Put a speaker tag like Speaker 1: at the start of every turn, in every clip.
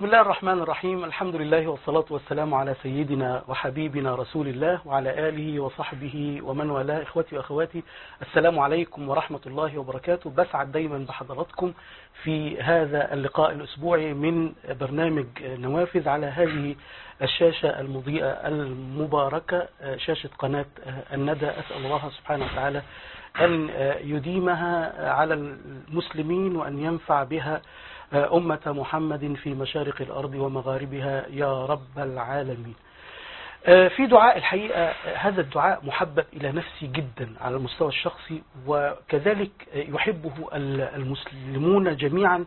Speaker 1: بسم الله الرحمن الرحيم الحمد لله والصلاة والسلام على سيدنا وحبيبنا رسول الله وعلى آله وصحبه ومن والاه إخوتي وأخواتي السلام عليكم ورحمة الله وبركاته بسعد دايما بحضراتكم في هذا اللقاء الأسبوعي من برنامج نوافذ على هذه الشاشة المضيئة المباركة شاشة قناة الندى أسأل الله سبحانه وتعالى أن يديمها على المسلمين وأن ينفع بها أمة محمد في مشارق الأرض ومغاربها يا رب العالمين في دعاء الحقيقة هذا الدعاء محبب إلى نفسي جدا على المستوى الشخصي وكذلك يحبه المسلمون جميعا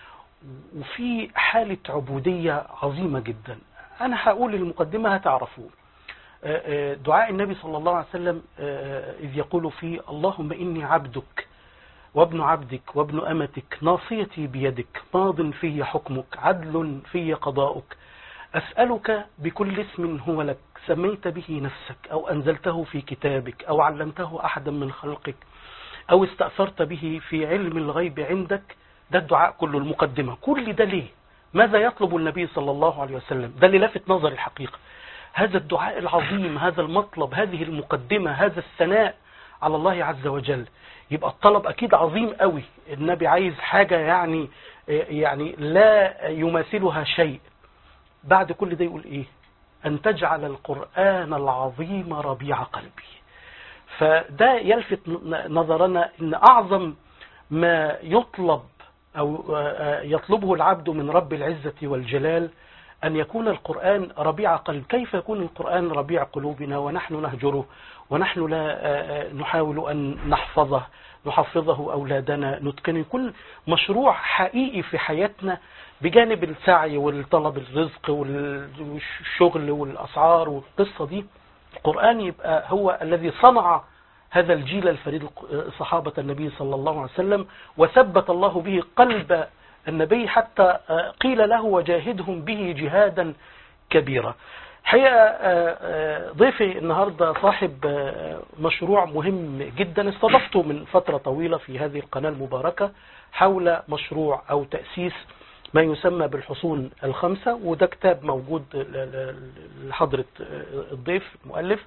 Speaker 1: وفي حالة عبودية عظيمة جدا أنا هقول المقدمة هتعرفوه دعاء النبي صلى الله عليه وسلم إذ يقول فيه اللهم إني عبدك وابن عبدك وابن أمتك ناصيتي بيدك ماض في حكمك عدل في قضاؤك أسألك بكل اسم هو لك سميت به نفسك أو أنزلته في كتابك أو علمته أحدا من خلقك أو استأثرت به في علم الغيب عندك ده الدعاء كله المقدمة كل ده ليه ماذا يطلب النبي صلى الله عليه وسلم ده اللي لفت نظر الحقيقة هذا الدعاء العظيم هذا المطلب هذه المقدمة هذا الثناء على الله عز وجل يبقى الطلب أكيد عظيم قوي النبي عايز حاجة يعني يعني لا يماثلها شيء بعد كل ده يقول إيه أن تجعل القرآن العظيم ربيع قلبي فده يلفت نظرنا أن أعظم ما يطلب أو يطلبه العبد من رب العزة والجلال أن يكون القرآن ربيع قلب كيف يكون القرآن ربيع قلوبنا ونحن نهجره ونحن لا نحاول أن نحفظه نحفظه أولادنا نتقنه كل مشروع حقيقي في حياتنا بجانب السعي والطلب الرزق والشغل والأسعار والقصة دي القرآن يبقى هو الذي صنع هذا الجيل الفريد صحابة النبي صلى الله عليه وسلم وثبت الله به قلب النبي حتى قيل له وجاهدهم به جهادا كبيرا حقيقة ضيفي النهاردة صاحب مشروع مهم جدا استضفته من فترة طويلة في هذه القناة المباركة حول مشروع أو تأسيس ما يسمى بالحصون الخمسة وده كتاب موجود لحضرة الضيف المؤلف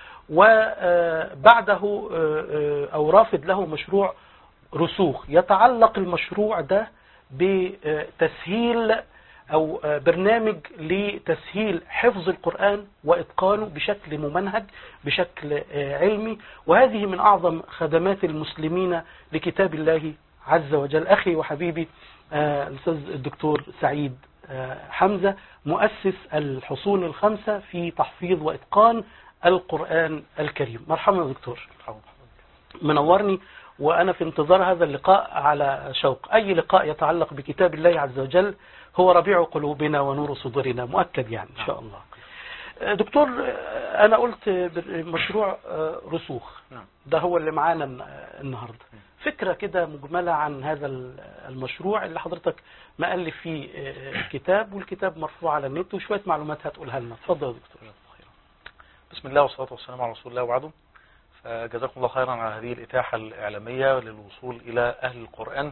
Speaker 1: وبعده أو رافد له مشروع رسوخ يتعلق المشروع ده بتسهيل أو برنامج لتسهيل حفظ القرآن وإتقانه بشكل ممنهج بشكل علمي وهذه من أعظم خدمات المسلمين لكتاب الله عز وجل أخي وحبيبي الأستاذ الدكتور سعيد حمزة مؤسس الحصون الخمسة في تحفيظ وإتقان القرآن الكريم مرحبا دكتور منورني وأنا في انتظار هذا اللقاء على شوق أي لقاء يتعلق بكتاب الله عز وجل هو ربيع قلوبنا ونور صدورنا مؤكد يعني إن شاء الله دكتور أنا قلت مشروع رسوخ ده هو اللي معانا النهاردة فكرة كده مجملة عن هذا المشروع اللي حضرتك مألف فيه كتاب والكتاب مرفوع على النت وشوية معلومات هتقولها لنا اتفضل يا دكتور
Speaker 2: بسم الله والصلاة والسلام على رسول الله وبعده فجزاكم الله خيرا على هذه الإتاحة الإعلامية للوصول إلى أهل القرآن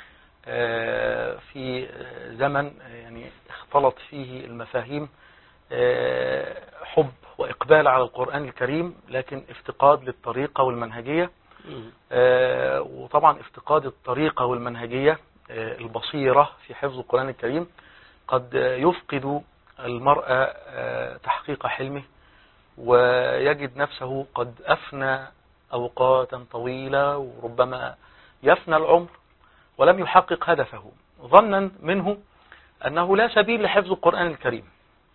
Speaker 2: في زمن يعني اختلط فيه المفاهيم حب وإقبال على القرآن الكريم لكن افتقاد للطريقة والمنهجية وطبعا افتقاد الطريقة والمنهجية البصيرة في حفظ القرآن الكريم قد يفقد المرأة تحقيق حلمه ويجد نفسه قد أفنى أوقاتا طويلة وربما يفنى العمر ولم يحقق هدفه ظنا منه أنه لا سبيل لحفظ القرآن الكريم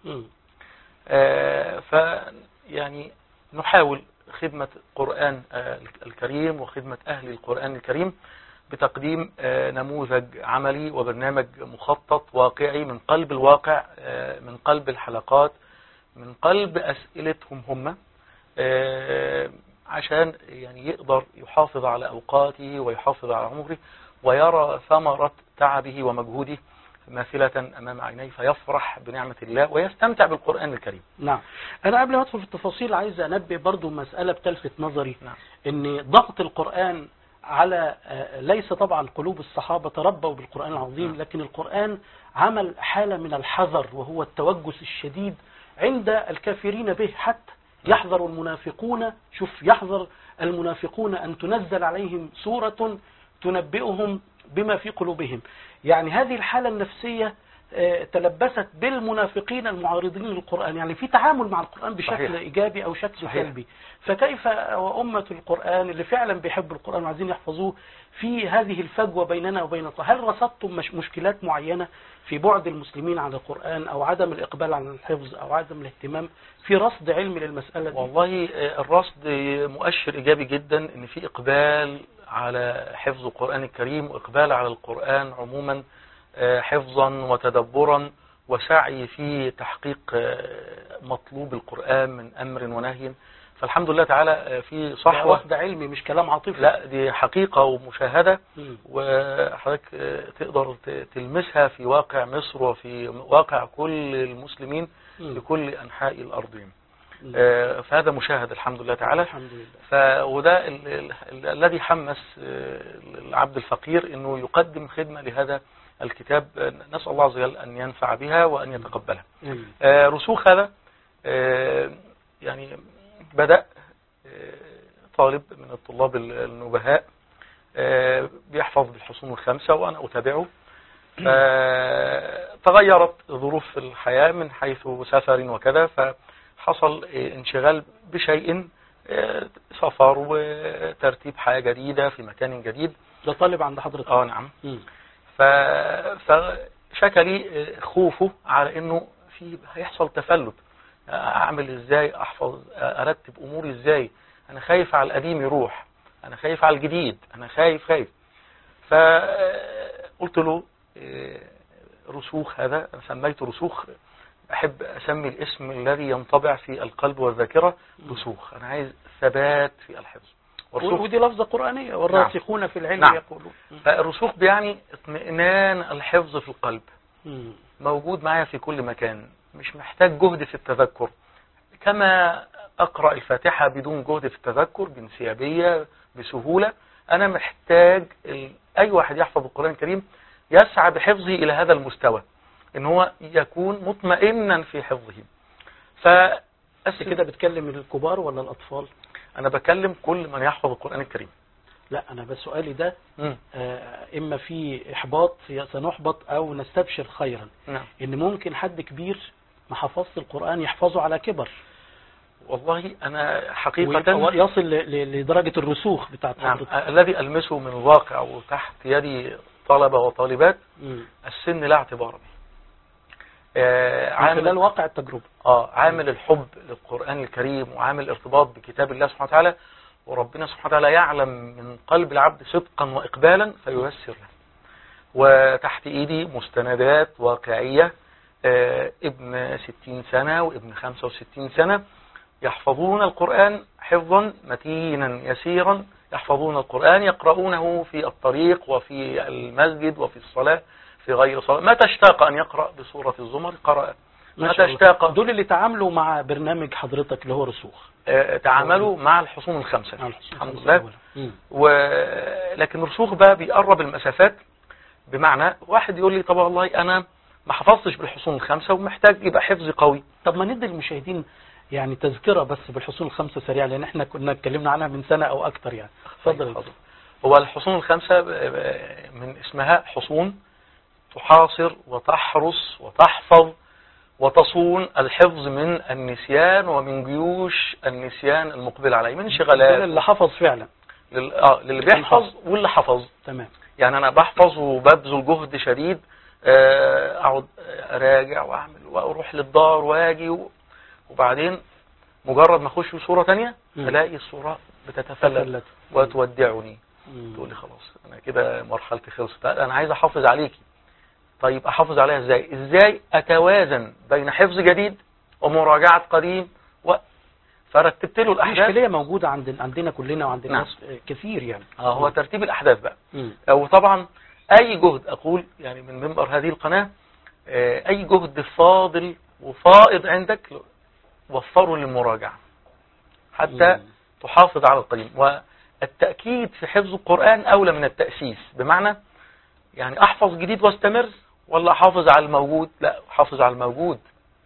Speaker 2: آه فيعني نحاول خدمة القرآن الكريم وخدمة أهل القرآن الكريم بتقديم آه نموذج عملي وبرنامج مخطط واقعي من قلب الواقع آه من قلب الحلقات من قلب أسئلتهم هم عشان يعني يقدر يحافظ على أوقاته ويحافظ على عمره ويرى ثمرة تعبه ومجهوده ماثلة أمام عينيه فيفرح بنعمة الله ويستمتع بالقرآن الكريم
Speaker 1: نعم أنا قبل ما أدخل في التفاصيل عايز أنبه برضو مسألة بتلفت نظري
Speaker 2: نعم.
Speaker 1: أن ضغط القرآن على آه، ليس طبعا قلوب الصحابة تربوا بالقرآن العظيم
Speaker 2: نعم.
Speaker 1: لكن القرآن عمل حالة من الحذر وهو التوجس الشديد عند الكافرين به حتى يحذر المنافقون شوف يحذر المنافقون أن تنزل عليهم سورة تنبئهم بما في قلوبهم يعني هذه الحالة النفسية آه، تلبست بالمنافقين المعارضين للقرآن يعني في تعامل مع القرآن بشكل
Speaker 2: صحيح.
Speaker 1: إيجابي أو شكل
Speaker 2: صحيح.
Speaker 1: سلبي فكيف وأمة القرآن اللي فعلا بيحبوا القرآن وعايزين يحفظوه في هذه الفجوة بيننا وبين القرآن هل رصدتم مش مشكلات معينة في بعد المسلمين عن القرآن أو عدم الإقبال عن الحفظ أو عدم الاهتمام في رصد علمي للمسألة دي
Speaker 2: والله آه، الرصد مؤشر إيجابي جدا إن في إقبال على حفظ القرآن الكريم وإقبال على القرآن عموما آه، حفظا وتدبرا وسعي في تحقيق آه، مطلوب القرآن من أمر ونهي فالحمد لله تعالى آه، في
Speaker 1: صحوة
Speaker 2: صحوة
Speaker 1: ده علمي مش كلام عاطفي
Speaker 2: لا دي حقيقة ومشاهدة
Speaker 1: مم.
Speaker 2: وحضرتك آه، تقدر ت- تلمسها في واقع مصر وفي واقع كل المسلمين
Speaker 1: مم.
Speaker 2: في كل أنحاء الأرض
Speaker 1: مم.
Speaker 2: آه، فهذا مشاهد الحمد لله تعالى
Speaker 1: الحمد لله
Speaker 2: ف وده ال- ال- ال- الذي حمس آه، العبد الفقير انه يقدم خدمة لهذا الكتاب آه، نسأل الله عز وجل ان ينفع بها وان يتقبلها
Speaker 1: آمين.
Speaker 2: آه، رسوخ هذا آه، يعني بدأ آه، طالب من الطلاب ال- النبهاء آه، بيحفظ بالحصون الخمسة وأنا أتابعه فتغيرت ظروف الحياة من حيث سفر وكذا فحصل آه، انشغال بشيء آه، سفر وترتيب حياة جديدة في مكان جديد
Speaker 1: ده طالب عند حضرتك
Speaker 2: اه نعم
Speaker 1: مم.
Speaker 2: ف... فشكى لي خوفه على انه في هيحصل تفلت اعمل ازاي احفظ ارتب اموري ازاي انا خايف على القديم يروح انا خايف على الجديد انا خايف خايف فقلت له آه، رسوخ هذا أنا سميته رسوخ احب اسمي الاسم الذي ينطبع في القلب والذاكره رسوخ انا عايز ثبات في الحفظ والرسوخ
Speaker 1: ودي لفظة قرآنية والراسخون في العلم
Speaker 2: نعم.
Speaker 1: يقولون مم.
Speaker 2: فالرسوخ بيعني اطمئنان الحفظ في القلب
Speaker 1: مم.
Speaker 2: موجود معايا في كل مكان مش محتاج جهد في التذكر كما أقرأ الفاتحة بدون جهد في التذكر بانسيابية بسهولة أنا محتاج ال- أي واحد يحفظ القرآن الكريم يسعى بحفظه إلى هذا المستوى إن هو يكون مطمئنا في حفظه
Speaker 1: انت
Speaker 2: فأس
Speaker 1: كده بتكلم الكبار ولا الأطفال
Speaker 2: أنا بكلم كل من يحفظ القرآن الكريم
Speaker 1: لا أنا بس سؤالي ده
Speaker 2: مم.
Speaker 1: آه، إما في إحباط سنحبط أو نستبشر خيرا
Speaker 2: نعم
Speaker 1: إن ممكن حد كبير ما حفظش القرآن يحفظه على كبر
Speaker 2: والله أنا
Speaker 1: ويبقى
Speaker 2: حقيقة
Speaker 1: يصل ل- ل- لدرجة الرسوخ بتاعت
Speaker 2: نعم
Speaker 1: حضرتك
Speaker 2: الذي ألمسه من الواقع وتحت يدي طلبة وطالبات
Speaker 1: مم.
Speaker 2: السن لا اعتبار به آه،
Speaker 1: من خلال
Speaker 2: عامل,
Speaker 1: واقع التجربة
Speaker 2: آه عامل الحب للقرآن الكريم وعامل الارتباط بكتاب الله سبحانه وتعالى وربنا سبحانه وتعالى يعلم من قلب العبد صدقا وإقبالا فييسر له وتحت إيدي مستندات واقعية آه، ابن ستين سنة وابن خمسة وستين سنة يحفظون القرآن حفظا متينا يسيرا يحفظون القرآن يقرؤونه في الطريق وفي المسجد وفي الصلاة في غير صلاة متى اشتاق أن يقرأ بسورة الزمر قرأ
Speaker 1: ما
Speaker 2: متى
Speaker 1: شاء الله.
Speaker 2: اشتاق
Speaker 1: دول اللي تعاملوا مع برنامج حضرتك اللي هو رسوخ
Speaker 2: آه، تعاملوا مع الحصون الخمسة
Speaker 1: مع الحصول
Speaker 2: الحمد
Speaker 1: الخمسة
Speaker 2: لله
Speaker 1: الأولى. مم.
Speaker 2: و... لكن رسوخ بقى بيقرب المسافات بمعنى واحد يقول لي طب والله أنا ما حفظتش بالحصون الخمسة ومحتاج يبقى حفظي قوي
Speaker 1: طب ما ندي المشاهدين يعني تذكرة بس بالحصول الخمسة سريعة لأن احنا كنا اتكلمنا عنها من سنة أو أكتر يعني اتفضل يا دكتور.
Speaker 2: هو الحصون الخمسة ب- ب- من اسمها حصون تحاصر وتحرس وتحفظ وتصون الحفظ من النسيان ومن جيوش النسيان المقبل عليه من
Speaker 1: دول
Speaker 2: انشغالات
Speaker 1: اللي حفظ فعلا
Speaker 2: لل... آه للي بيحفظ واللي حفظ
Speaker 1: تمام
Speaker 2: يعني انا بحفظ وببذل جهد شديد آه، اقعد اراجع واعمل واروح للدار واجي و- وبعدين مجرد ما اخش في صوره تانية
Speaker 1: مم.
Speaker 2: الاقي الصوره بتتفلت
Speaker 1: تفلت.
Speaker 2: وتودعني
Speaker 1: مم.
Speaker 2: تقول لي خلاص انا كده مرحلتي خلصت لا، انا عايز احافظ عليكي طيب احافظ عليها ازاي ازاي اتوازن بين حفظ جديد ومراجعه قديم و... فرتبت له
Speaker 1: دي
Speaker 2: الاحداث
Speaker 1: إشكالية موجودة عند عندنا كلنا وعند
Speaker 2: نعم.
Speaker 1: الناس آه، كثير يعني
Speaker 2: اه هو ترتيب الاحداث بقى
Speaker 1: مم.
Speaker 2: وطبعا اي جهد اقول يعني من منبر هذه القناة آه، اي جهد فاضل وفائض عندك وفره للمراجعة حتى
Speaker 1: مم.
Speaker 2: تحافظ على القديم التأكيد في حفظ القرآن أولى من التأسيس بمعنى يعني أحفظ جديد واستمر ولا أحافظ على الموجود لا أحافظ على الموجود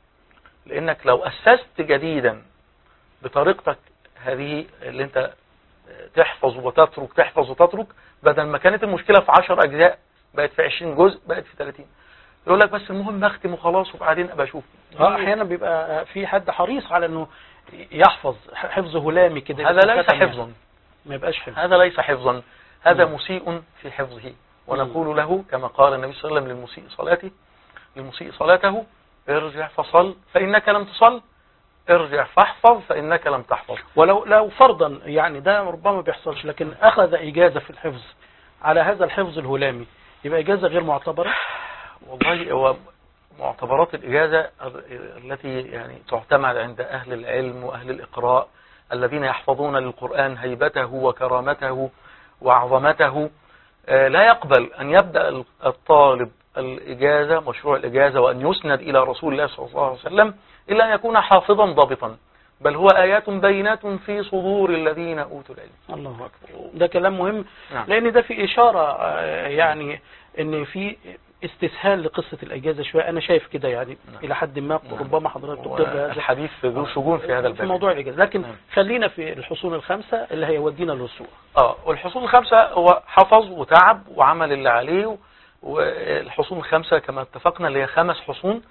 Speaker 2: لأنك لو أسست جديدا بطريقتك هذه اللي أنت تحفظ وتترك تحفظ وتترك بدل ما كانت المشكلة في 10 أجزاء بقت في 20 جزء بقت في 30 يقول لك بس المهم اختم وخلاص وبعدين ابقى اشوف
Speaker 1: اه احيانا بيبقى في حد حريص على انه يحفظ حفظ هلامي كده
Speaker 2: هذا ليس
Speaker 1: ختم يعني.
Speaker 2: حفظا
Speaker 1: ما يبقاش حفظ
Speaker 2: هذا ليس حفظا هذا
Speaker 1: مم.
Speaker 2: مسيء في حفظه ونقول له كما قال النبي صلى الله عليه وسلم للمسيء صلاته للمسيء صلاته ارجع فصل فإنك لم تصل ارجع فاحفظ فإنك لم تحفظ
Speaker 1: ولو لو فرضا يعني ده ربما ما بيحصلش لكن اخذ اجازه في الحفظ على هذا الحفظ الهلامي يبقى اجازه غير معتبره
Speaker 2: والله هو معتبرات الإجازة التي يعني تعتمد عند أهل العلم وأهل الإقراء الذين يحفظون للقرآن هيبته وكرامته وعظمته آه، لا يقبل أن يبدأ الطالب الإجازة مشروع الإجازة وأن يسند إلى رسول الله صلى الله عليه وسلم إلا أن يكون حافظا ضابطا بل هو آيات بينات في صدور الذين أوتوا العلم
Speaker 1: الله اكبر ده كلام مهم
Speaker 2: نعم.
Speaker 1: لان ده في اشاره آه، يعني ان في استسهال لقصه الاجازه شويه انا شايف كده يعني
Speaker 2: نعم.
Speaker 1: الى حد ما
Speaker 2: نعم.
Speaker 1: ربما حضرتك تقر هذا
Speaker 2: الحديث ذو شجون في هذا
Speaker 1: في
Speaker 2: الباب
Speaker 1: موضوع الاجازه لكن
Speaker 2: نعم.
Speaker 1: خلينا في الحصون الخمسه اللي هيودينا للسوق
Speaker 2: اه والحصول الخمسة هو حفظ وتعب وعمل اللي عليه والحصون الخمسة كما اتفقنا اللي هي خمس حصون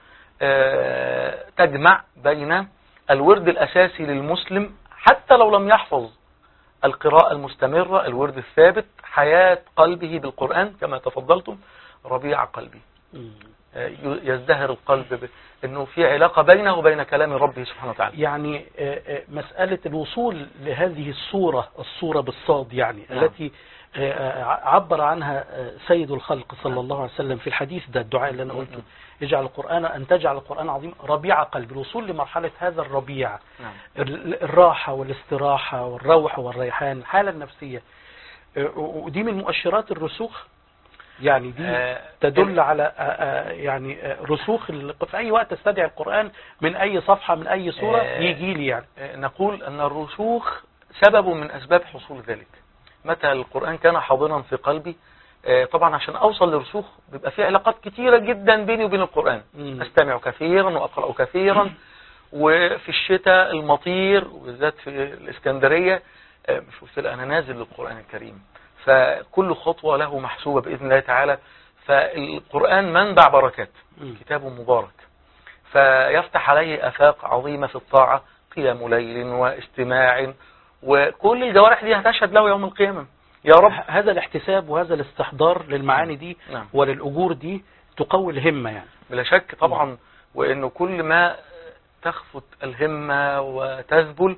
Speaker 2: آه، تجمع بين الورد الأساسي للمسلم حتى لو لم يحفظ القراءة المستمرة الورد الثابت حياة قلبه بالقرآن كما تفضلتم ربيع قلبي آه، يزدهر القلب ب- انه في علاقة بينه وبين كلام ربه سبحانه وتعالى
Speaker 1: يعني آه، آه، مسألة الوصول لهذه الصورة الصورة بالصاد يعني
Speaker 2: نعم.
Speaker 1: التي آه، آه، عبر عنها آه، سيد الخلق صلى الله عليه وسلم في الحديث ده الدعاء اللي أنا قلته اجعل القرآن أن تجعل القرآن عظيم ربيع قلب الوصول لمرحلة هذا الربيع
Speaker 2: نعم.
Speaker 1: ال- الراحة والاستراحة والروح والريحان الحالة النفسية آه، ودي من مؤشرات الرسوخ يعني دي
Speaker 2: آه،
Speaker 1: تدل على آه، آه، يعني آه، رسوخ ال- في أي وقت تستدعي القرآن من أي صفحة من أي سورة
Speaker 2: آه،
Speaker 1: يجي لي يعني
Speaker 2: نقول أن الرسوخ سبب من أسباب حصول ذلك متى القرآن كان حاضرا في قلبي آه، طبعا عشان أوصل للرسوخ بيبقى في علاقات كتيرة جدا بيني وبين القرآن
Speaker 1: مم.
Speaker 2: أستمع كثيرا وأقرأ كثيرا وفي الشتاء المطير وبالذات في الإسكندرية آه، مش قلت لك أنا نازل للقرآن الكريم فكل خطوة له محسوبة بإذن الله تعالى فالقرآن منبع بركات
Speaker 1: مم.
Speaker 2: كتاب مبارك فيفتح عليه أفاق عظيمة في الطاعة قيام ليل واستماع وكل الجوارح دي هتشهد له يوم القيامة يا رب
Speaker 1: ه- هذا الاحتساب وهذا الاستحضار للمعاني دي
Speaker 2: نعم.
Speaker 1: وللأجور دي تقوي الهمة يعني
Speaker 2: بلا شك طبعا وانه كل ما تخفت الهمة وتذبل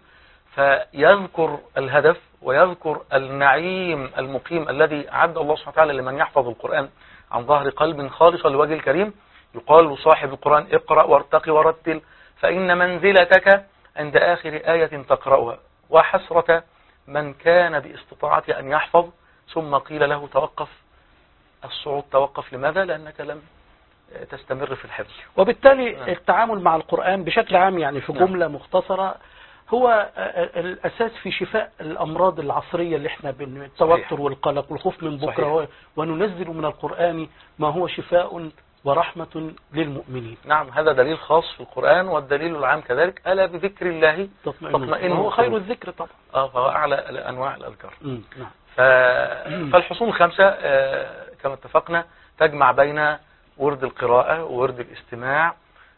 Speaker 2: فيذكر الهدف ويذكر النعيم المقيم الذي أعد الله سبحانه وتعالى لمن يحفظ القرآن عن ظهر قلب خالصا لوجه الكريم يقال لصاحب القرآن اقرأ وارتقي ورتل فإن منزلتك عند آخر آية تقرأها وحسرة من كان باستطاعته أن يحفظ ثم قيل له توقف الصعود توقف لماذا؟ لأنك لم تستمر في الحفظ
Speaker 1: وبالتالي
Speaker 2: نعم.
Speaker 1: التعامل مع القرآن بشكل عام يعني في
Speaker 2: نعم.
Speaker 1: جملة مختصرة هو آه، الأساس في شفاء الأمراض العصرية اللي احنا بن- التوتر
Speaker 2: صحيح.
Speaker 1: والقلق والخوف من
Speaker 2: صحيح.
Speaker 1: بكرة و- وننزل من القرآن ما هو شفاء ورحمة للمؤمنين
Speaker 2: نعم هذا دليل خاص في القرآن والدليل العام كذلك ألا بذكر الله تطمئن
Speaker 1: وهو خير
Speaker 2: القلوب.
Speaker 1: الذكر طبعا
Speaker 2: آه فهو أعلى أنواع الأذكار
Speaker 1: مم، نعم
Speaker 2: ف... فالحصول الخمسة آه، كما اتفقنا تجمع بين ورد القراءة وورد الاستماع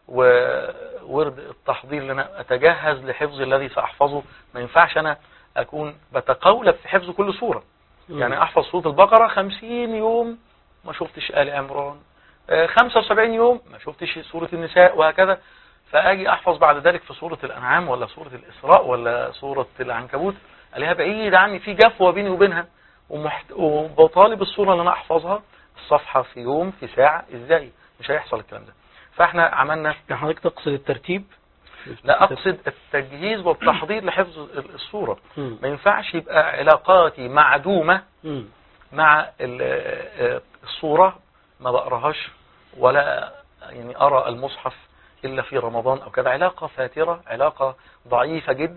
Speaker 2: وورد التحضير لنا أتجهز لحفظ الذي سأحفظه ما ينفعش أنا أكون بتقولب في حفظ كل سورة يعني أحفظ سورة البقرة خمسين يوم ما شفتش آل عمران آه، 75 يوم ما شفتش سورة النساء وهكذا فأجي أحفظ بعد ذلك في سورة الأنعام ولا سورة الإسراء ولا سورة العنكبوت ألاقيها بعيد عني في جفوة بيني وبينها ومحت... وبطالب الصورة اللي أنا أحفظها الصفحة في يوم في ساعة إزاي مش هيحصل الكلام ده فاحنا عملنا
Speaker 1: يعني حضرتك تقصد الترتيب
Speaker 2: لا أقصد التجهيز والتحضير لحفظ الصورة
Speaker 1: مم.
Speaker 2: ما ينفعش يبقى علاقاتي معدومة
Speaker 1: مم.
Speaker 2: مع ال- الصورة ما بقراهاش ولا يعني أرى المصحف إلا في رمضان أو كذا علاقة فاترة علاقة ضعيفة جدا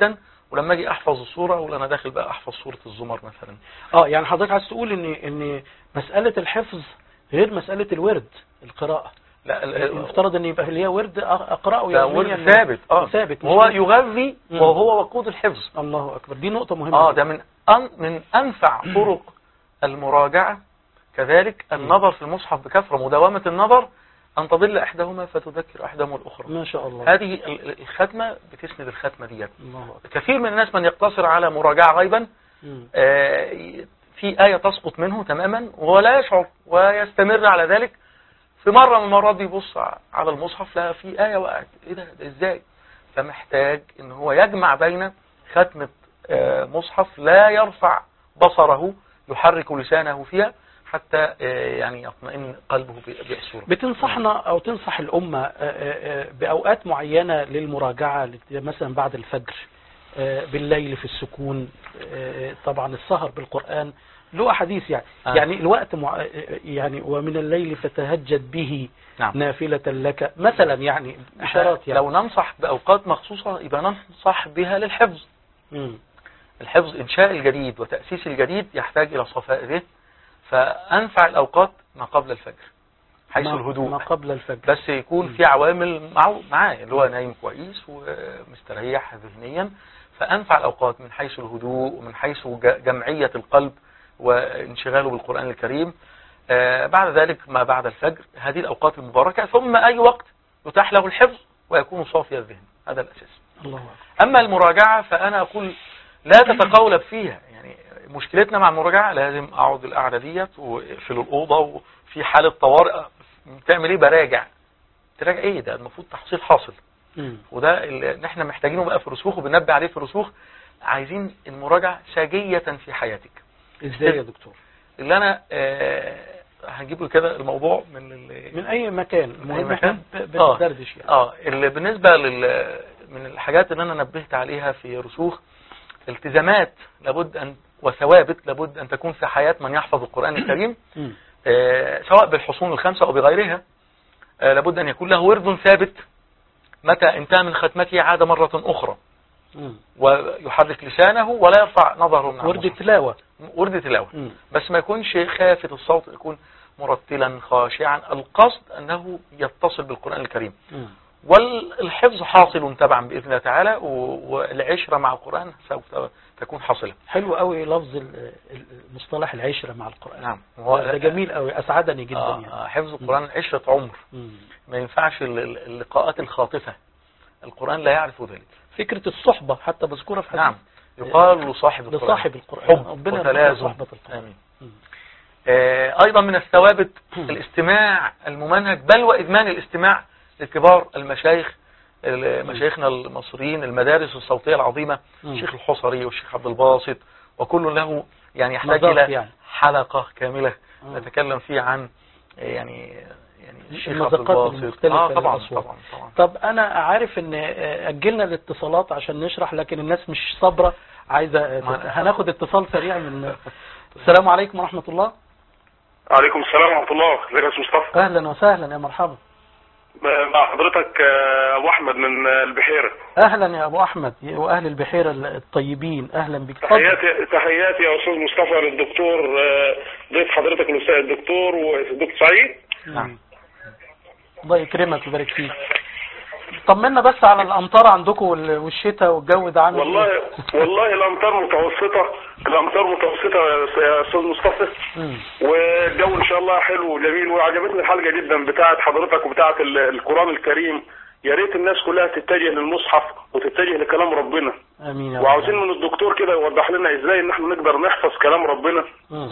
Speaker 2: ولما اجي احفظ السوره اقول انا داخل بقى احفظ سوره الزمر مثلا
Speaker 1: اه يعني حضرتك عايز تقول ان ان مسألة الحفظ غير مسألة الورد القراءة
Speaker 2: لا ال-
Speaker 1: المفترض ان يبقى ليا ورد أ- اقراه
Speaker 2: ده
Speaker 1: يوميا
Speaker 2: ورد ثابت اه
Speaker 1: ثابت مش
Speaker 2: هو
Speaker 1: ورد.
Speaker 2: يغذي
Speaker 1: مم.
Speaker 2: وهو وقود الحفظ
Speaker 1: الله اكبر دي نقطة مهمة
Speaker 2: اه
Speaker 1: جداً.
Speaker 2: ده من أن من انفع طرق المراجعه كذلك النظر في المصحف بكثره مداومه النظر ان تضل احداهما فتذكر احداهما الاخرى
Speaker 1: ما شاء الله
Speaker 2: هذه ال- ال- الختمه بتسند الختمه ديت
Speaker 1: الله اكبر
Speaker 2: كثير من الناس من يقتصر على مراجعه غيبا
Speaker 1: مم.
Speaker 2: آه، في آية تسقط منه تماما ولا يشعر ويستمر على ذلك في مرة من المرات بيبص على المصحف لا في آية وقعت ايه ده, ده ازاي فمحتاج ان هو يجمع بين ختمة آه، مصحف لا يرفع بصره يحرك لسانه فيها حتى آه، يعني يطمئن قلبه ب- بالصورة
Speaker 1: بتنصحنا او تنصح الامة آه، آه، آه، باوقات معينة للمراجعة لت- مثلا بعد الفجر آه، بالليل في السكون آه، طبعا السهر بالقرآن له احاديث يعني
Speaker 2: آه.
Speaker 1: يعني الوقت مع... آه، يعني ومن الليل فتهجد به
Speaker 2: نعم
Speaker 1: نافلة لك مثلا يعني اشارات يعني
Speaker 2: لو ننصح بأوقات مخصوصة يبقى ننصح بها للحفظ
Speaker 1: مم.
Speaker 2: الحفظ إنشاء الجديد وتأسيس الجديد يحتاج إلى صفاء ذهن فأنفع الأوقات ما قبل الفجر حيث
Speaker 1: ما-
Speaker 2: الهدوء
Speaker 1: ما قبل الفجر
Speaker 2: بس يكون في عوامل معه معاه اللي هو نايم كويس ومستريح ذهنيا فأنفع الأوقات من حيث الهدوء ومن حيث ج- جمعية القلب وانشغاله بالقرآن الكريم آه، بعد ذلك ما بعد الفجر هذه الأوقات المباركة ثم أي وقت يتاح له الحفظ ويكون صافي الذهن هذا الأساس
Speaker 1: الله أكبر.
Speaker 2: أما المراجعة فأنا أقول لا تتقولب فيها يعني مشكلتنا مع المراجعة لازم أقعد القعدة ديت وأقفل الأوضة وفي حالة طوارئ تعمل إيه براجع تراجع إيه ده المفروض تحصيل حاصل
Speaker 1: مم.
Speaker 2: وده اللي احنا محتاجينه بقى في الرسوخ وبننبه عليه في الرسوخ عايزين المراجعة ساجية في حياتك
Speaker 1: ازاي يا دكتور
Speaker 2: اللي أنا آه هنجيب له كده الموضوع من ال-
Speaker 1: من اي مكان المهم احنا
Speaker 2: مكان؟
Speaker 1: ب-
Speaker 2: آه.
Speaker 1: بندردش يعني
Speaker 2: اه اللي بالنسبة لل من الحاجات اللي انا نبهت عليها في رسوخ التزامات لابد ان وثوابت لابد ان تكون في حياة من يحفظ القرآن الكريم
Speaker 1: مم.
Speaker 2: آه سواء بالحصون الخمسة او بغيرها آه لابد ان يكون له ورد ثابت متى انتهى من ختمته عاد مرة اخرى
Speaker 1: مم.
Speaker 2: ويحرك لسانه ولا يرفع نظره من
Speaker 1: ورد
Speaker 2: المصحف.
Speaker 1: التلاوة
Speaker 2: ورد تلاوة
Speaker 1: مم.
Speaker 2: بس ما يكونش خافت الصوت يكون مرتلا خاشعا القصد انه يتصل بالقرآن الكريم
Speaker 1: مم.
Speaker 2: والحفظ حاصل تبعا بإذن الله تعالى و- والعشرة مع القرآن سوف تكون حاصلة
Speaker 1: حلو قوي لفظ ال- ال- المصطلح العشرة مع القرآن
Speaker 2: نعم
Speaker 1: ده ده جميل قوي اسعدني جدا
Speaker 2: آه
Speaker 1: يعني
Speaker 2: آه، حفظ القرآن عشرة عمر
Speaker 1: مم.
Speaker 2: ما ينفعش ال- ال- اللقاءات الخاطفة القرآن لا يعرف ذلك
Speaker 1: فكرة الصحبة حتى بذكرها في حديث
Speaker 2: نعم يقال لصاحب القرآن
Speaker 1: لصاحب القرآن
Speaker 2: حب
Speaker 1: ربنا يرزقنا
Speaker 2: وتلازم
Speaker 1: صحبة القرآن
Speaker 2: آمين
Speaker 1: مم.
Speaker 2: آه، أيضا من الثوابت
Speaker 1: مم.
Speaker 2: الاستماع الممنهج بل وإدمان الاستماع لكبار المشايخ ال- مشايخنا المصريين المدارس الصوتية العظيمة
Speaker 1: مم.
Speaker 2: الشيخ الحصري والشيخ عبد الباسط وكل له يعني يحتاج
Speaker 1: مذاق
Speaker 2: إلى
Speaker 1: يعني.
Speaker 2: حلقة كاملة
Speaker 1: مم.
Speaker 2: نتكلم فيه عن يعني يعني الشيخ عبد
Speaker 1: المذاقات
Speaker 2: الباسط
Speaker 1: المختلفة
Speaker 2: آه طبعا
Speaker 1: للأصوات.
Speaker 2: طبعا طبعا
Speaker 1: طب انا عارف ان آه، اجلنا الاتصالات عشان نشرح لكن الناس مش صابرة عايزة آه،
Speaker 2: ما-
Speaker 1: هناخد اتصال سريع من السلام عليكم ورحمة الله
Speaker 3: عليكم السلام ورحمة الله ازيك يا استاذ مصطفى
Speaker 1: اهلا وسهلا يا مرحبا
Speaker 3: مع حضرتك آه، ابو احمد من آه، البحيرة
Speaker 1: اهلا يا ابو احمد واهل البحيرة الطيبين اهلا بك اتفضل.
Speaker 3: تحياتي تحياتي يا استاذ مصطفى للدكتور آه، ضيف حضرتك الاستاذ الدكتور والدكتور سعيد
Speaker 1: نعم الله يكرمك ويبارك فيك طمنا بس على الامطار عندكم وال- والشتاء والجو ده عامل
Speaker 3: والله
Speaker 1: إيه؟
Speaker 3: والله الامطار متوسطة الامطار متوسطة يا استاذ مصطفى
Speaker 1: مم.
Speaker 3: والجو ان شاء الله حلو وجميل وعجبتني الحلقة جدا بتاعت حضرتك وبتاعت ال- القرآن الكريم يا ريت الناس كلها تتجه للمصحف وتتجه لكلام ربنا
Speaker 1: امين يا رب
Speaker 3: وعاوزين من الدكتور كده يوضح لنا ازاي ان احنا نقدر نحفظ كلام ربنا
Speaker 1: مم.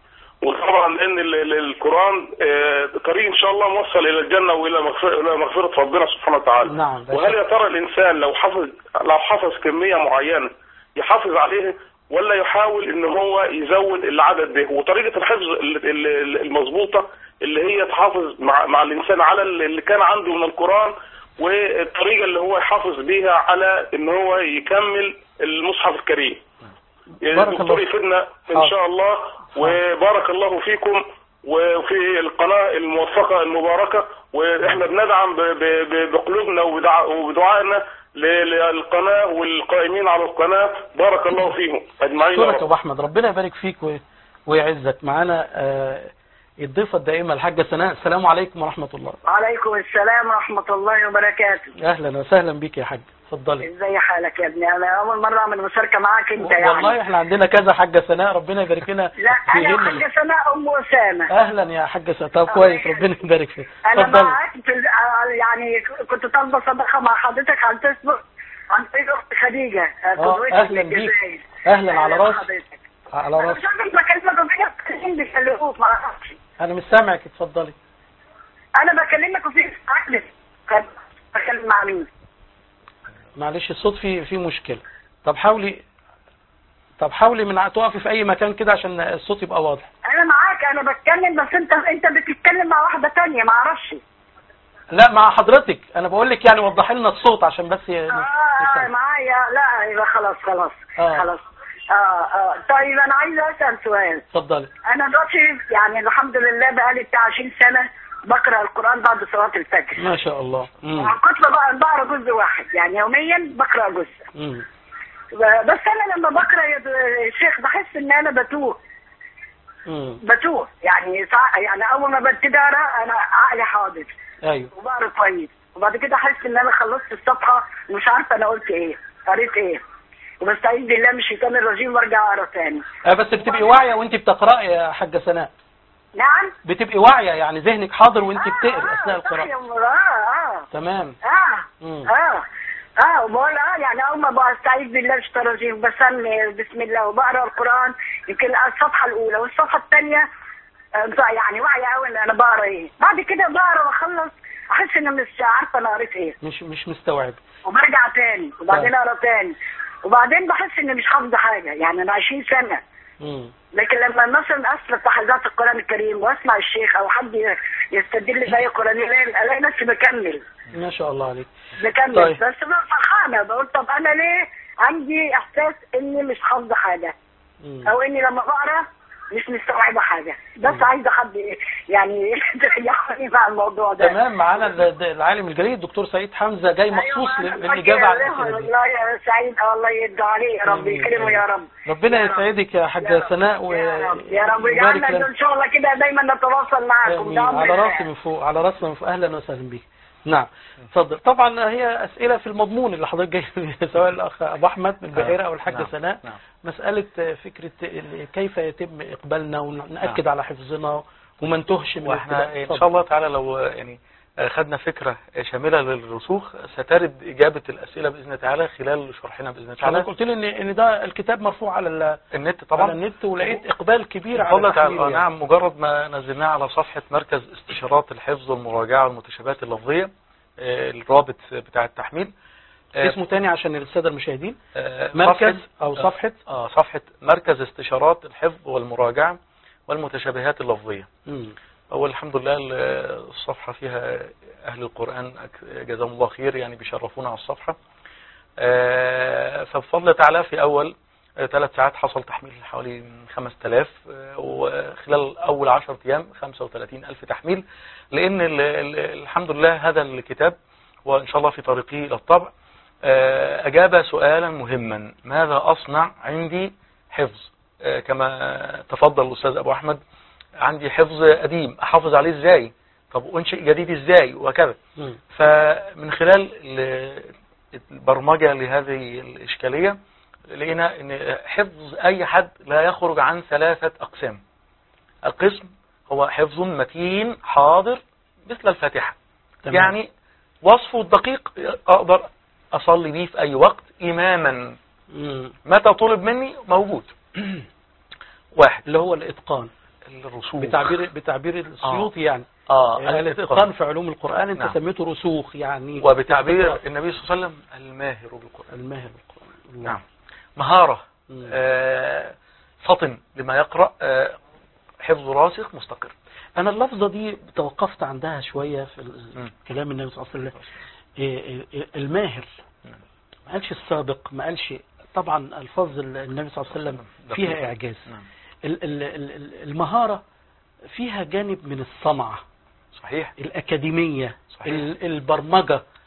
Speaker 3: وطبعا لان ال- ال- القران آه، طريق ان شاء الله موصل الى الجنه والى مغفره الى مغفره ربنا سبحانه وتعالى
Speaker 1: نعم ده
Speaker 3: وهل
Speaker 1: شيء.
Speaker 3: يا ترى الانسان لو حفظ لو حفظ كميه معينه يحافظ عليها ولا يحاول ان هو يزود العدد ده وطريقه الحفظ ال- ال- المظبوطه اللي هي تحافظ مع, مع الانسان على اللي كان عنده من القران والطريقه اللي هو يحافظ بيها على ان هو يكمل المصحف الكريم
Speaker 1: بارك
Speaker 3: الدكتور
Speaker 1: الله.
Speaker 3: يفيدنا ان
Speaker 1: حاضر.
Speaker 3: شاء الله وبارك الله فيكم وفي القناة الموفقة المباركة واحنا بندعم ب- ب- ب- بقلوبنا وبدع- وبدعائنا ل- للقناه والقائمين على القناه بارك الله فيهم اجمعين يا
Speaker 1: اشكرك يا
Speaker 3: رب
Speaker 1: ابو احمد ربنا يبارك فيك و- ويعزك معانا آه، الضيفه الدائمه الحاجه سناء السلام عليكم ورحمه الله
Speaker 4: وعليكم السلام ورحمة الله وبركاته
Speaker 1: اهلا وسهلا بيك يا حاج اتفضلي
Speaker 4: ازي حالك يا ابني انا اول مرة اعمل مشاركة معاك انت يعني
Speaker 1: والله احنا عندنا كذا حاجه سناء ربنا يبارك لنا
Speaker 4: لا انا
Speaker 1: فيهن.
Speaker 4: حاجة سناء ام اسامة
Speaker 1: اهلا يا حاجه سناء طب كويس ربنا يبارك فيك
Speaker 4: انا
Speaker 1: اتفضلي
Speaker 4: معاك في ال- آه، يعني كنت طالبة صدقة مع حضرتك على الفيسبوك عن طريق اخت خديجة آه،
Speaker 1: اه
Speaker 4: قدوتي
Speaker 1: اهلا
Speaker 4: في
Speaker 1: بيك
Speaker 4: الجزائر
Speaker 1: اهلا على راس
Speaker 4: بحضرتك.
Speaker 1: على
Speaker 4: انا
Speaker 1: راس
Speaker 4: مش عارفة بكلمك وفي ناس بيكلموك ما اعرفش
Speaker 1: انا مش سامعك اتفضلي
Speaker 4: انا بكلمك وفي عقلك بكلم مع مين
Speaker 1: معلش الصوت فيه فيه مشكله طب حاولي طب حاولي من تقفي في اي مكان كده عشان الصوت يبقى واضح
Speaker 4: انا معاك انا بتكلم بس انت انت بتتكلم مع واحدة تانية ما اعرفش
Speaker 1: لا مع حضرتك انا بقول لك يعني وضحي لنا الصوت عشان بس ي-
Speaker 4: اه اه
Speaker 1: نفهم.
Speaker 4: معايا لا يبقى خلاص خلاص
Speaker 1: آه.
Speaker 4: خلاص اه اه طيب انا عايزه اسال سؤال
Speaker 1: اتفضلي
Speaker 4: انا دلوقتي يعني الحمد لله بقالي بتاع 20 سنه بقرا القران بعد صلاه الفجر
Speaker 1: ما شاء الله مم.
Speaker 4: كنت بقى بقرا جزء واحد يعني يوميا بقرا جزء
Speaker 1: مم.
Speaker 4: بس انا لما بقرا يا د- شيخ بحس ان انا بتوه
Speaker 1: مم.
Speaker 4: بتوه يعني ساعة يعني اول ما ببتدي اقرا انا عقلي حاضر
Speaker 1: ايوه
Speaker 4: وبقرا كويس وبعد كده احس ان انا خلصت الصفحه ومش عارفه انا قلت ايه قريت ايه وبستعيذ بالله من الشيطان الرجيم وارجع اقرا تاني
Speaker 1: آه بس بتبقي واعيه وانت بتقراي يا حاجه سناء
Speaker 4: نعم
Speaker 1: بتبقي واعيه يعني ذهنك حاضر وانت بتقري
Speaker 4: آه،
Speaker 1: اثناء
Speaker 4: آه،
Speaker 1: القراءه
Speaker 4: اه اه
Speaker 1: تمام
Speaker 4: اه
Speaker 1: مم.
Speaker 4: اه اه وبقول اه يعني اول ما بستعيذ بالله من الشيطان الرجيم بسمي بسم الله وبقرا القران يمكن الصفحه الاولى والصفحه الثانيه يعني واعيه قوي ان انا بقرا ايه بعد كده بقرا واخلص احس ان مش عارفه انا قريت ايه
Speaker 1: مش مش مستوعب
Speaker 4: وبرجع تاني وبعدين
Speaker 1: طيب.
Speaker 4: اقرا تاني وبعدين بحس اني مش حافظه حاجه يعني انا 20 سنه
Speaker 1: مم.
Speaker 4: لكن لما مثلا اسمع تحديثات القران الكريم واسمع الشيخ او حد يستدل باي قران الاقي نفسي بكمل
Speaker 1: ما شاء الله عليك
Speaker 4: بكمل
Speaker 1: طيب.
Speaker 4: بس انا فرحانه بقول طب انا ليه عندي احساس اني مش حافظه حاجه
Speaker 1: مم.
Speaker 4: او اني لما بقرا مش مستوعبه حاجه بس عايزه حد يعني يريحني مع الموضوع ده
Speaker 1: تمام معانا ال- العالم الجليل الدكتور سعيد حمزه جاي مخصوص
Speaker 4: أيوة،
Speaker 1: لل-
Speaker 4: أنا
Speaker 1: للاجابه على
Speaker 4: فاكرة
Speaker 1: الاسئله دي
Speaker 4: والله يا سعيد الله يرضى عليه يا رب
Speaker 1: آمين.
Speaker 4: يكرمه يا رب
Speaker 1: ربنا
Speaker 4: يا رب.
Speaker 1: يسعدك يا
Speaker 4: يا
Speaker 1: حاجه
Speaker 4: رب.
Speaker 1: سناء
Speaker 4: يا رب يا رب
Speaker 1: ويبارك
Speaker 4: ويجعلنا
Speaker 1: لنا
Speaker 4: ان شاء الله كده دايما نتواصل معكم
Speaker 1: آمين.
Speaker 4: ده أمر
Speaker 1: على
Speaker 4: الله.
Speaker 1: راسي من فوق على راسنا من فوق اهلا وسهلا بيك نعم اتفضل طبعا هي اسئله في المضمون اللي حضرتك جاي سواء الاخ ابو احمد من البحيره او الحاجه
Speaker 2: نعم.
Speaker 1: سناء
Speaker 2: نعم.
Speaker 1: مساله فكره ال- كيف يتم اقبالنا وناكد على حفظنا وما نتهش من
Speaker 2: واحنا
Speaker 1: الابتداء.
Speaker 2: ان
Speaker 1: اتفضل.
Speaker 2: شاء الله تعالى لو يعني خدنا فكرة شاملة للرسوخ سترد إجابة الأسئلة بإذن الله تعالى خلال شرحنا بإذن الله تعالى
Speaker 1: حضرتك قلت لي ان ان ده الكتاب مرفوع على ال-
Speaker 2: النت
Speaker 1: على
Speaker 2: طبعا
Speaker 1: النت ولقيت اقبال كبير
Speaker 2: بفضل
Speaker 1: على
Speaker 2: تعالى
Speaker 1: تحميله
Speaker 2: آه،
Speaker 1: يعني.
Speaker 2: نعم مجرد ما نزلناه على صفحة مركز استشارات الحفظ والمراجعة والمتشابهات اللفظية آه، الرابط بتاع التحميل آه،
Speaker 1: اسمه تاني عشان الساده المشاهدين
Speaker 2: آه،
Speaker 1: مركز
Speaker 2: صفحة-
Speaker 1: او صفحه
Speaker 2: آه، صفحة مركز استشارات الحفظ والمراجعة والمتشابهات اللفظية
Speaker 1: مم.
Speaker 2: هو الحمد لله ال- الصفحة فيها أهل القرآن أك- جزاهم الله خير يعني بيشرفونا على الصفحة آه، فبفضل تعالى في أول آه، ثلاث ساعات حصل تحميل حوالي من 5000 آه، وخلال أول 10 أيام 35 ألف تحميل لأن ال- ال- الحمد لله هذا الكتاب وإن شاء الله في طريقه إلى الطبع آه، أجاب سؤالا مهما ماذا أصنع عندي حفظ آه، كما تفضل الأستاذ أبو أحمد عندي حفظ قديم أحافظ عليه إزاي طب أنشئ جديد إزاي وكذا
Speaker 1: مم.
Speaker 2: فمن خلال ال- البرمجة لهذه الإشكالية لقينا أن حفظ أي حد لا يخرج عن ثلاثة أقسام القسم هو حفظ متين حاضر مثل الفاتحة
Speaker 1: تمام.
Speaker 2: يعني وصفه الدقيق أقدر أصلي به في أي وقت إماما
Speaker 1: مم.
Speaker 2: متى طلب مني موجود واحد
Speaker 1: اللي هو الاتقان
Speaker 2: الرسوخ
Speaker 1: بتعبير بتعبير السيوطي يعني
Speaker 2: آه
Speaker 1: يعني الاتقان في علوم القران انت
Speaker 2: نعم.
Speaker 1: سميته رسوخ يعني
Speaker 2: وبتعبير النبي صلى الله عليه وسلم الماهر بالقرآن
Speaker 1: الماهر بالقران الله.
Speaker 2: نعم مهارة
Speaker 1: مم.
Speaker 2: آه فطن لما يقرأ آه حفظ راسخ مستقر
Speaker 1: انا اللفظه دي توقفت عندها شويه في ال-
Speaker 2: مم.
Speaker 1: كلام النبي صلى الله عليه وسلم إيه إيه الماهر
Speaker 2: مم.
Speaker 1: ما قالش السابق ما قالش طبعا الفاظ النبي صلى الله عليه وسلم فيها
Speaker 2: دقيق.
Speaker 1: اعجاز
Speaker 2: نعم.
Speaker 1: ال- ال- ال- ال- المهاره فيها جانب من الصنعه
Speaker 2: صحيح
Speaker 1: الاكاديميه
Speaker 2: صحيح.
Speaker 1: ال- البرمجه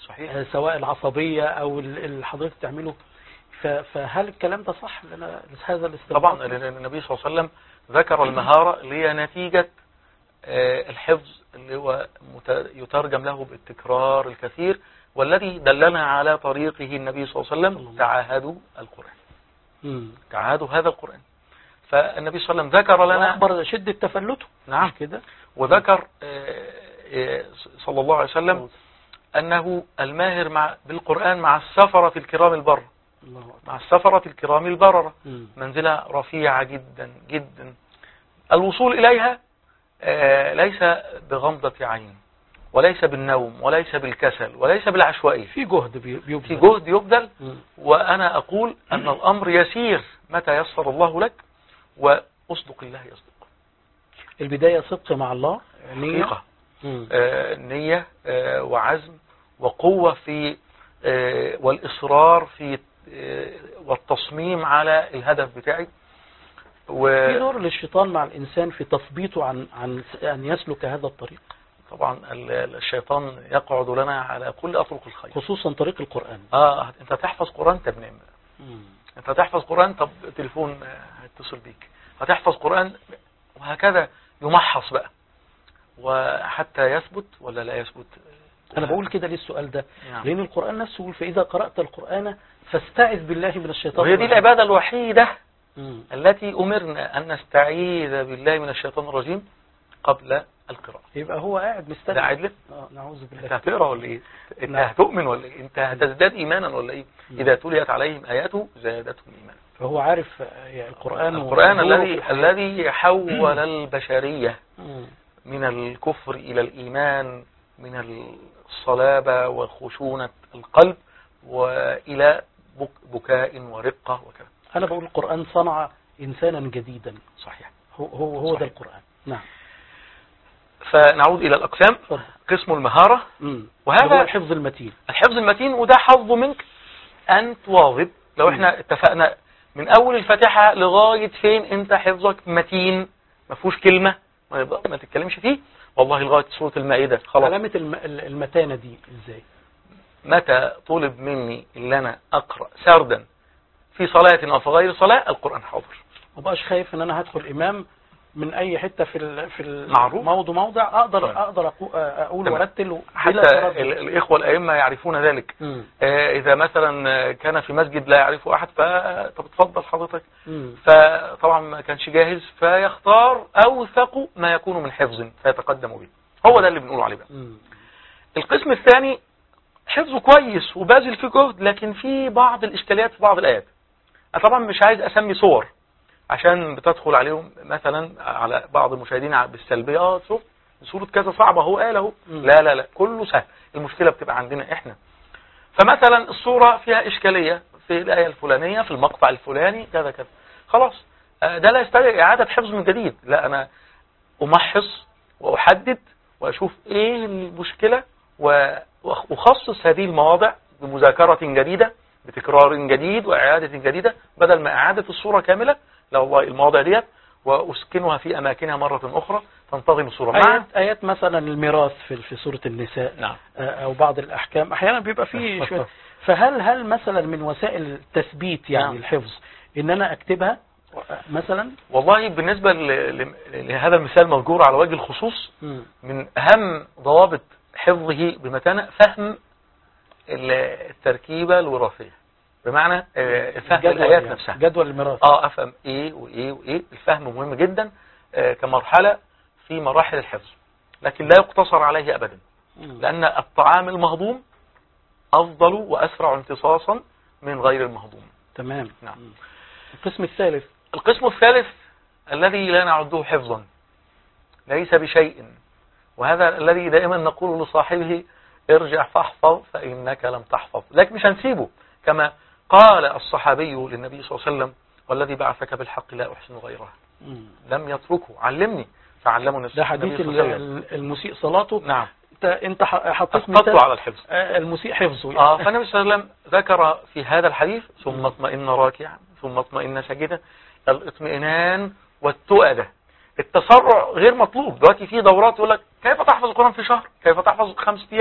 Speaker 2: صحيح
Speaker 1: آه، سواء العصبية أو ال- اللي حضرتك تعمله ف- فهل الكلام ده صح لنا هذا الاستنباط
Speaker 2: طبعا لأن النبي صلى الله عليه وسلم ذكر المهارة اللي هي نتيجة آه، الحفظ اللي هو مت- يترجم له بالتكرار الكثير والذي دلنا على طريقه النبي صلى الله عليه وسلم تعاهدوا القرآن
Speaker 1: مم.
Speaker 2: تعاهدوا هذا القرآن فالنبي صلى الله عليه وسلم ذكر لنا
Speaker 1: وأخبر شدة تفلته
Speaker 2: نعم
Speaker 1: مش كده
Speaker 2: وذكر آه، آه، صلى الله عليه وسلم أنه الماهر مع بالقرآن مع السفرة الكرام البر
Speaker 1: الله أكبر.
Speaker 2: مع السفرة الكرام البررة
Speaker 1: مم.
Speaker 2: منزلة رفيعة جدا جدا الوصول إليها آه، ليس بغمضة عين وليس بالنوم وليس بالكسل وليس بالعشوائية
Speaker 1: في جهد بي-
Speaker 2: في
Speaker 1: بيبذل
Speaker 2: جهد يبذل
Speaker 1: مم.
Speaker 2: وأنا أقول أن الأمر يسير متى يسر الله لك وأصدق الله يصدق
Speaker 1: البداية صدق مع الله نية
Speaker 2: حقيقة
Speaker 1: مم.
Speaker 2: آه، نية آه، وعزم وقوة في آه، والإصرار في آه، والتصميم على الهدف بتاعي
Speaker 1: في
Speaker 2: وطبعا
Speaker 1: دور للشيطان مع الإنسان في تثبيته عن عن أن يسلك هذا الطريق
Speaker 2: ال- الشيطان يقعد لنا على كل أطرق الخير
Speaker 1: خصوصا طريق القرآن
Speaker 2: اه انت تحفظ قرآن طب نام
Speaker 1: مم.
Speaker 2: انت تحفظ قرآن طب تليفون آه، هيتصل بيك هتحفظ قرآن وهكذا يمحص بقى وحتى يثبت ولا لا يثبت
Speaker 1: أنا بقول كده ليه السؤال ده
Speaker 2: نعم.
Speaker 1: لأن القرآن نفسه يقول فإذا قرأت القرآن فاستعذ بالله من الشيطان
Speaker 2: وهي دي
Speaker 1: الرجيم.
Speaker 2: العبادة الوحيدة
Speaker 1: مم.
Speaker 2: التي أمرنا أن نستعيذ بالله من الشيطان الرجيم قبل القراءة
Speaker 1: يبقى هو قاعد مستني
Speaker 2: ده عدل
Speaker 1: آه نعوذ
Speaker 2: انت
Speaker 1: بالله
Speaker 2: هتقرا ولا ايه انت
Speaker 1: نعم.
Speaker 2: هتؤمن ولا ايه انت هتزداد ايمانا ولا ايه
Speaker 1: مم.
Speaker 2: اذا تليت عليهم اياته زادتهم ايمانا
Speaker 1: فهو عارف آه، القرآن
Speaker 2: القرآن
Speaker 1: ودوره في
Speaker 2: الذي
Speaker 1: الحياة.
Speaker 2: الذي حول البشرية
Speaker 1: مم.
Speaker 2: من الكفر إلى الإيمان من الصلابة وخشونة القلب وإلى بك- بكاء ورقة وكذا
Speaker 1: أنا بقول القرآن صنع إنسانا جديدا
Speaker 2: صحيح
Speaker 1: هو هو, هو ده
Speaker 2: صحيح.
Speaker 1: القرآن نعم
Speaker 2: فنعود إلى الأقسام
Speaker 1: اتفضل
Speaker 2: قسم المهارة
Speaker 1: مم.
Speaker 2: وهذا-
Speaker 1: اللي هو الحفظ المتين
Speaker 2: الحفظ المتين وده حظ منك أن تواظب لو احنا اتفقنا من أول الفاتحة لغاية فين أنت حفظك متين ما فيهوش كلمة ما, يبقى- ما تتكلمش فيه والله لغاية سورة المائدة خلاص
Speaker 1: علامة الم... ال- المتانة دي ازاي
Speaker 2: متى طلب مني ان انا اقرا سردا في صلاه او في غير صلاه القران حاضر
Speaker 1: ما بقاش خايف ان انا هدخل امام من اي حتة في ال... في
Speaker 2: معروف.
Speaker 1: الموضوع موضع اقدر
Speaker 2: تمام.
Speaker 1: اقدر أقو... اقول
Speaker 2: تمام.
Speaker 1: وارتل بلا
Speaker 2: حتى
Speaker 1: تردد.
Speaker 2: ال- الاخوه الائمه يعرفون ذلك
Speaker 1: مم.
Speaker 2: آه، اذا مثلا آه، كان في مسجد لا يعرفه احد ف طب اتفضل حضرتك
Speaker 1: مم.
Speaker 2: فطبعا ما كانش جاهز فيختار اوثق ما يكون من حفظ فيتقدم به هو ده اللي بنقول عليه بقى
Speaker 1: مم.
Speaker 2: القسم الثاني حفظه كويس وباذل فيه جهد لكن في بعض الاشكاليات في بعض الايات أنا طبعا مش عايز اسمي صور عشان بتدخل عليهم مثلا على بعض المشاهدين ع- بالسلبيه اه شوف سوره كذا صعبه هو قال اهو
Speaker 1: مم.
Speaker 2: لا لا لا كله سهل المشكله بتبقى عندنا احنا فمثلا الصوره فيها اشكاليه في الايه الفلانيه في المقطع الفلاني كذا كذا خلاص آه، ده لا يستدعي اعاده حفظ من جديد لا انا امحص واحدد واشوف ايه المشكله و- واخصص هذه المواضع بمذاكره جديده بتكرار جديد واعاده جديده بدل ما اعاده الصوره كامله لا والله المواضع ديت واسكنها في اماكنها مره اخرى تنتظم الصوره مع
Speaker 1: آيات, آيات مثلا الميراث في في سورة النساء
Speaker 2: نعم
Speaker 1: آه، أو بعض الأحكام أحيانا بيبقى فيه شوية فهل هل مثلا من وسائل التثبيت يعني
Speaker 2: نعم.
Speaker 1: الحفظ إن أنا أكتبها آه، مثلا
Speaker 2: والله بالنسبه ل- ل- لهذا المثال مذكور على وجه الخصوص
Speaker 1: مم.
Speaker 2: من أهم ضوابط حفظه بمتانة فهم ال- التركيبة الوراثية بمعنى آه، فهم
Speaker 1: جدول
Speaker 2: الآيات
Speaker 1: يعني،
Speaker 2: نفسها
Speaker 1: جدول الميراث
Speaker 2: اه افهم ايه وايه وايه الفهم مهم جدا آه، كمرحلة في مراحل الحفظ لكن لا يقتصر عليه ابدا
Speaker 1: مم.
Speaker 2: لان الطعام المهضوم افضل واسرع امتصاصا من غير المهضوم
Speaker 1: تمام
Speaker 2: نعم.
Speaker 1: مم. القسم الثالث
Speaker 2: القسم الثالث الذي لا نعده حفظا ليس بشيء وهذا الذي دائما نقول لصاحبه ارجع فاحفظ فإنك لم تحفظ لكن مش هنسيبه كما قال الصحابي للنبي صلى الله عليه وسلم والذي بعثك بالحق لا أحسن غيره
Speaker 1: مم.
Speaker 2: لم يتركه علمني فعلمه النبي
Speaker 1: ده حديث
Speaker 2: صلى الله عليه وسلم
Speaker 1: ال- المسيء صلاته
Speaker 2: نعم
Speaker 1: انت انت ح- حطيت
Speaker 2: أسقطته
Speaker 1: مثال
Speaker 2: على الحفظ
Speaker 1: آه، المسيء حفظه
Speaker 2: آه فالنبي صلى الله عليه وسلم ذكر في هذا الحديث ثم اطمئن راكعا ثم اطمئن ساجدا الاطمئنان والتؤدة التسرع غير مطلوب دلوقتي في دورات يقول لك كيف تحفظ القرآن في شهر كيف تحفظ خمس أيام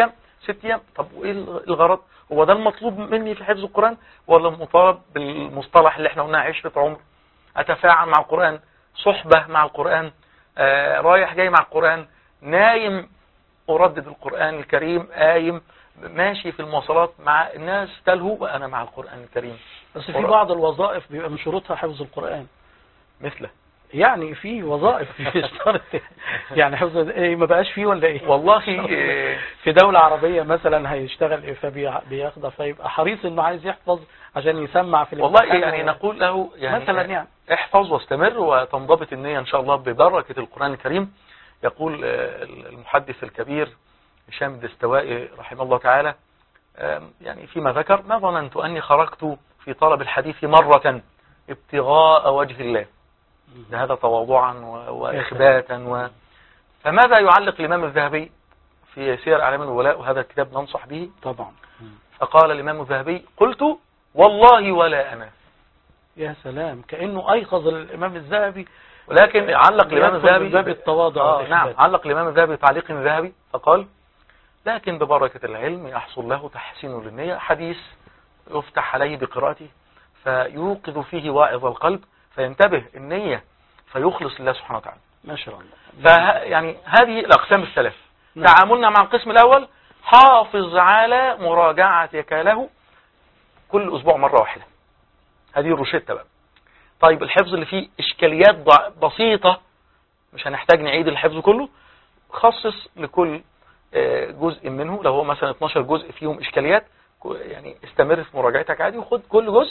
Speaker 2: ست ايام طب وايه الغرض هو ده المطلوب مني في حفظ القرآن ولا مطالب بالمصطلح اللي احنا قلناه عشرة عمر اتفاعل مع القرآن صحبة مع القرآن آه رايح جاي مع القرآن نايم أردد القرآن الكريم قايم ماشي في المواصلات مع الناس تلهو وأنا مع القرآن الكريم
Speaker 1: بس في بعض الوظائف بيبقى من شروطها حفظ القرآن
Speaker 2: مثله
Speaker 1: يعني في وظائف بيشترط يعني حفظ ايه ما بقاش فيه ولا ايه
Speaker 2: والله آه،
Speaker 1: في دولة عربية مثلا هيشتغل ايه فبياخدها فيبقى حريص انه عايز يحفظ عشان يسمع في
Speaker 2: والله
Speaker 1: الامتحان
Speaker 2: يعني
Speaker 1: و-
Speaker 2: نقول له يعني
Speaker 1: مثلا يعني
Speaker 2: احفظ واستمر وتنضبط النية إن شاء الله ببركة القرآن الكريم يقول آه، المحدث الكبير هشام الدستوائي رحمه الله تعالى آم، يعني فيما ذكر ما ظننت أني خرجت في طلب الحديث مرة ابتغاء وجه الله هذا تواضعا و- وإخباتا و... فماذا يعلق الإمام الذهبي في سير أعلام الولاء وهذا الكتاب ننصح به
Speaker 1: طبعا
Speaker 2: فقال الإمام الذهبي قلت والله ولا أنا
Speaker 1: يا سلام كأنه أيقظ الإمام الذهبي
Speaker 2: ولكن علق الإمام
Speaker 1: يأخذ
Speaker 2: الذهبي
Speaker 1: من باب التواضع
Speaker 2: آه
Speaker 1: والإخبات.
Speaker 2: نعم علق الإمام الذهبي تعليق ذهبي فقال لكن ببركة العلم يحصل له تحسين للنية حديث يفتح عليه بقراءته فيوقظ فيه واعظ القلب فينتبه النية فيخلص لله سبحانه وتعالى
Speaker 1: ما شاء الله
Speaker 2: فه يعني هذه الأقسام الثلاث
Speaker 1: نعم.
Speaker 2: تعاملنا مع القسم الأول حافظ على مراجعتك له كل أسبوع مرة واحدة هذه الروشتة بقى طيب الحفظ اللي فيه إشكاليات ضع- بسيطة مش هنحتاج نعيد الحفظ كله خصص لكل آه، جزء منه لو هو مثلا 12 جزء فيهم إشكاليات كو- يعني استمر في مراجعتك عادي وخد كل جزء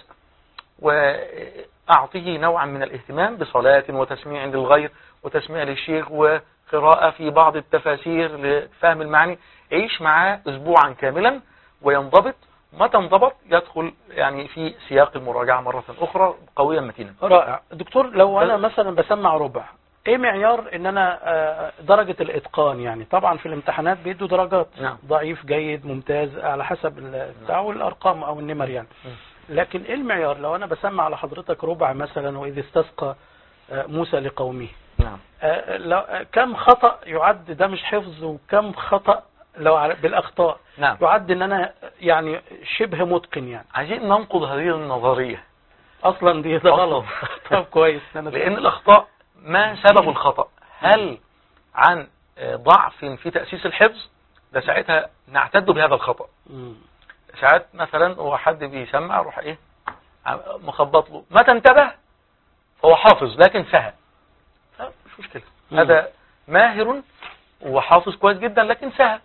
Speaker 2: وأعطيه نوعا من الاهتمام بصلاة وتسميع للغير وتسميع للشيخ وقراءة في بعض التفاسير لفهم المعاني عيش معاه أسبوعا كاملا وينضبط متى انضبط يدخل يعني في سياق المراجعة مرة أخرى قويا متينا
Speaker 1: رائع دكتور لو أنا
Speaker 2: بل-
Speaker 1: مثلا بسمع ربع ايه معيار ان انا آه، درجة الاتقان يعني طبعا في الامتحانات بيدوا درجات
Speaker 2: نعم.
Speaker 1: ضعيف جيد ممتاز على حسب البتاع والارقام او النمر يعني لكن ايه المعيار لو انا بسمع على حضرتك ربع مثلا واذ استسقى آه، موسى لقومه
Speaker 2: نعم
Speaker 1: آه، لو آه، كم خطأ يعد ده مش حفظ وكم خطأ لو على- بالاخطاء
Speaker 2: نعم
Speaker 1: يعد ان انا يعني شبه متقن يعني
Speaker 2: عايزين ننقض هذه النظرية
Speaker 1: اصلا دي ده غلط طب كويس انا
Speaker 2: لأن الأخطاء ما سبب الخطأ هل عن آه، ضعف في تأسيس الحفظ ده ساعتها نعتد بهذا الخطأ
Speaker 1: مم.
Speaker 2: ساعات مثلا هو حد بيسمع روح ايه عم- مخبط له متى انتبه فهو حافظ لكن سهى لا، مش مشكلة
Speaker 1: مم.
Speaker 2: هذا ماهر وحافظ كويس جدا لكن سهى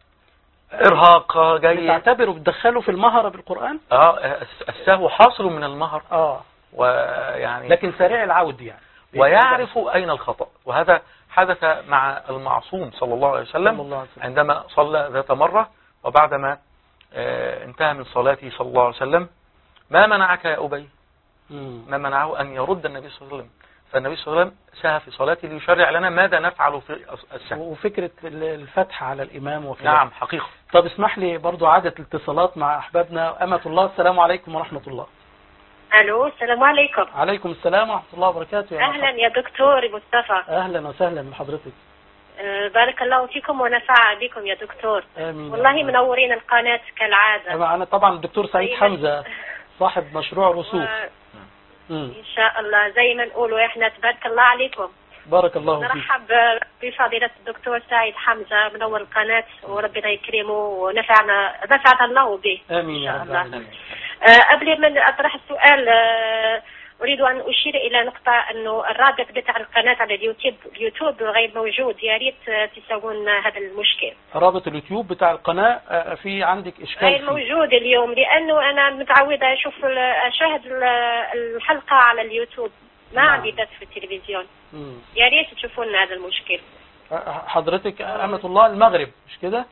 Speaker 2: ارهاق جاي
Speaker 1: بتعتبره بتدخله في المهرة بالقرآن
Speaker 2: اه الس- السهو حاصل من المهر
Speaker 1: اه
Speaker 2: ويعني
Speaker 1: لكن سريع العود يعني
Speaker 2: ويعرف أين الخطأ وهذا حدث مع المعصوم صلى الله عليه
Speaker 1: صلى
Speaker 2: وسلم
Speaker 1: الله عليه وسلم.
Speaker 2: عندما صلى ذات مرة وبعدما آه، انتهى من صلاته صلى الله عليه وسلم ما منعك يا أبي
Speaker 1: مم.
Speaker 2: ما منعه أن يرد النبي صلى الله عليه وسلم فالنبي صلى الله عليه وسلم سهى في صلاته ليشرع لنا ماذا نفعل في السهو
Speaker 1: وفكرة الفتح على الإمام وكذا
Speaker 2: نعم حقيقة
Speaker 1: طب اسمح لي برضو عادة الاتصالات مع أحبابنا أمة الله السلام عليكم ورحمة الله
Speaker 5: الو السلام عليكم
Speaker 1: عليكم السلام ورحمة الله وبركاته يا
Speaker 5: اهلا
Speaker 1: مرحبا.
Speaker 5: يا دكتور مصطفى
Speaker 1: أهلا وسهلا بحضرتك
Speaker 5: آه، بارك الله فيكم ونفع بكم يا دكتور
Speaker 1: آمين
Speaker 5: والله منورين القناة كالعادة
Speaker 1: معنا طبعا الدكتور سعيد
Speaker 5: دايماً.
Speaker 1: حمزة صاحب مشروع رسوخ
Speaker 5: و-
Speaker 1: مم.
Speaker 5: ان شاء الله زي ما نقولوا احنا تبارك الله عليكم
Speaker 1: بارك الله فيك
Speaker 5: نرحب بفضيلة الدكتور سعيد حمزة منور القناة وربنا يكرمه ونفعنا نفعنا الله به
Speaker 1: آمين يا
Speaker 5: إن شاء
Speaker 1: رب
Speaker 5: الله.
Speaker 1: العالمين
Speaker 5: آه، قبل من أطرح السؤال آه، أريد أن أشير إلى نقطة أنه الرابط بتاع القناة على اليوتيوب اليوتيوب غير موجود يا ريت آه، تسوون هذا المشكل
Speaker 1: رابط اليوتيوب بتاع القناة آه، في عندك
Speaker 5: غير
Speaker 1: إشكال فيه.
Speaker 5: موجود اليوم لأنه أنا متعودة أشوف ال- أشاهد ال- الحلقة على اليوتيوب ما
Speaker 1: نعم.
Speaker 5: عندي بث في التلفزيون
Speaker 1: مم.
Speaker 5: يا ريت تشوفون هذا المشكل
Speaker 1: آه، حضرتك أمة الله المغرب مش كده؟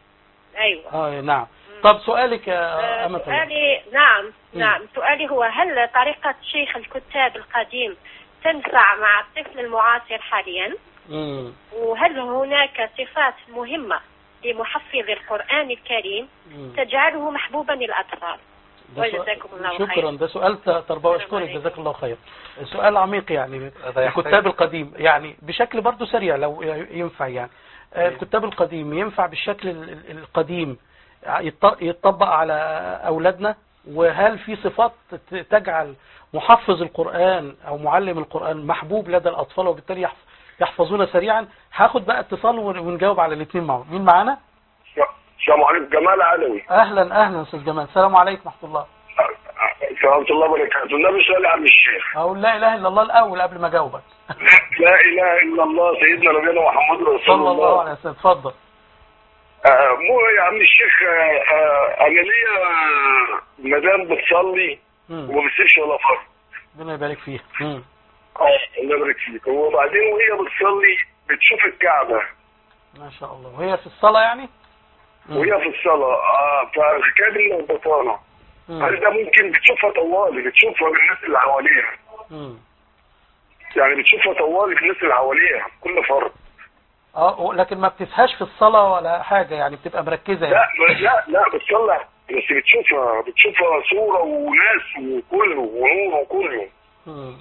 Speaker 5: أيوة
Speaker 1: اه نعم طب سؤالك يا
Speaker 5: آه،
Speaker 1: أمة الله
Speaker 5: سؤالي نعم
Speaker 1: مم.
Speaker 5: نعم سؤالي هو هل طريقة شيخ الكتاب القديم تنفع مع الطفل المعاصر حاليا
Speaker 1: مم.
Speaker 5: وهل هناك صفات مهمة لمحفظ القرآن الكريم
Speaker 1: مم.
Speaker 5: تجعله محبوبا للأطفال
Speaker 1: ده سؤال-
Speaker 5: وجزاكم الله
Speaker 1: شكرا
Speaker 5: خير.
Speaker 1: ده سؤال ت- تربوي
Speaker 5: شكراً
Speaker 1: اشكرك
Speaker 5: عليكم.
Speaker 1: جزاك الله خير سؤال عميق يعني
Speaker 2: هذا يحتاج-
Speaker 1: الكتاب القديم يعني بشكل برضو سريع لو ينفع يعني آه، الكتاب القديم ينفع بالشكل ال- ال- القديم يط- يتطبق على أولادنا وهل في صفات ت- تجعل محفظ القرآن أو معلم القرآن محبوب لدى الأطفال وبالتالي يحف- يحفظون سريعا هاخد بقى اتصال ون- ونجاوب على الاثنين معهم مين معانا
Speaker 3: السلام عليكم جمال علوي
Speaker 1: أهلا أهلا أستاذ جمال السلام عليكم ورحمة الله
Speaker 3: ورحمة الله وبركاته النبي سؤال يا عم الشيخ
Speaker 1: أقول لا إله إلا الله الأول قبل ما أجاوبك
Speaker 3: لا إله إلا الله سيدنا نبينا محمد رسول
Speaker 1: صلى الله
Speaker 3: الله
Speaker 1: عليه وسلم اتفضل
Speaker 3: آه، مو يا عم الشيخ آه، آه، أنا ليا آه، مدام بتصلي
Speaker 1: مم.
Speaker 3: وما بتسيبش ولا فرض
Speaker 1: ربنا يبارك فيه مم.
Speaker 3: اه الله يبارك فيك وبعدين وهي بتصلي بتشوف الكعبة
Speaker 1: ما شاء الله وهي في الصلاة يعني مم.
Speaker 3: وهي في الصلاة اه فحكاية اللخبطانة
Speaker 1: مم.
Speaker 3: هل ده ممكن بتشوفها طوالي بتشوفها بالناس اللي حواليها
Speaker 1: مم.
Speaker 3: يعني بتشوفها طوالي في الناس اللي حواليها كل فرد
Speaker 1: اه لكن ما بتسهاش في الصلاة ولا حاجة يعني بتبقى مركزة
Speaker 3: لا
Speaker 1: يعني
Speaker 3: لا لا بتصلح بس بتشوفها بتشوفها صورة وناس وكله ونور وكله
Speaker 1: مم.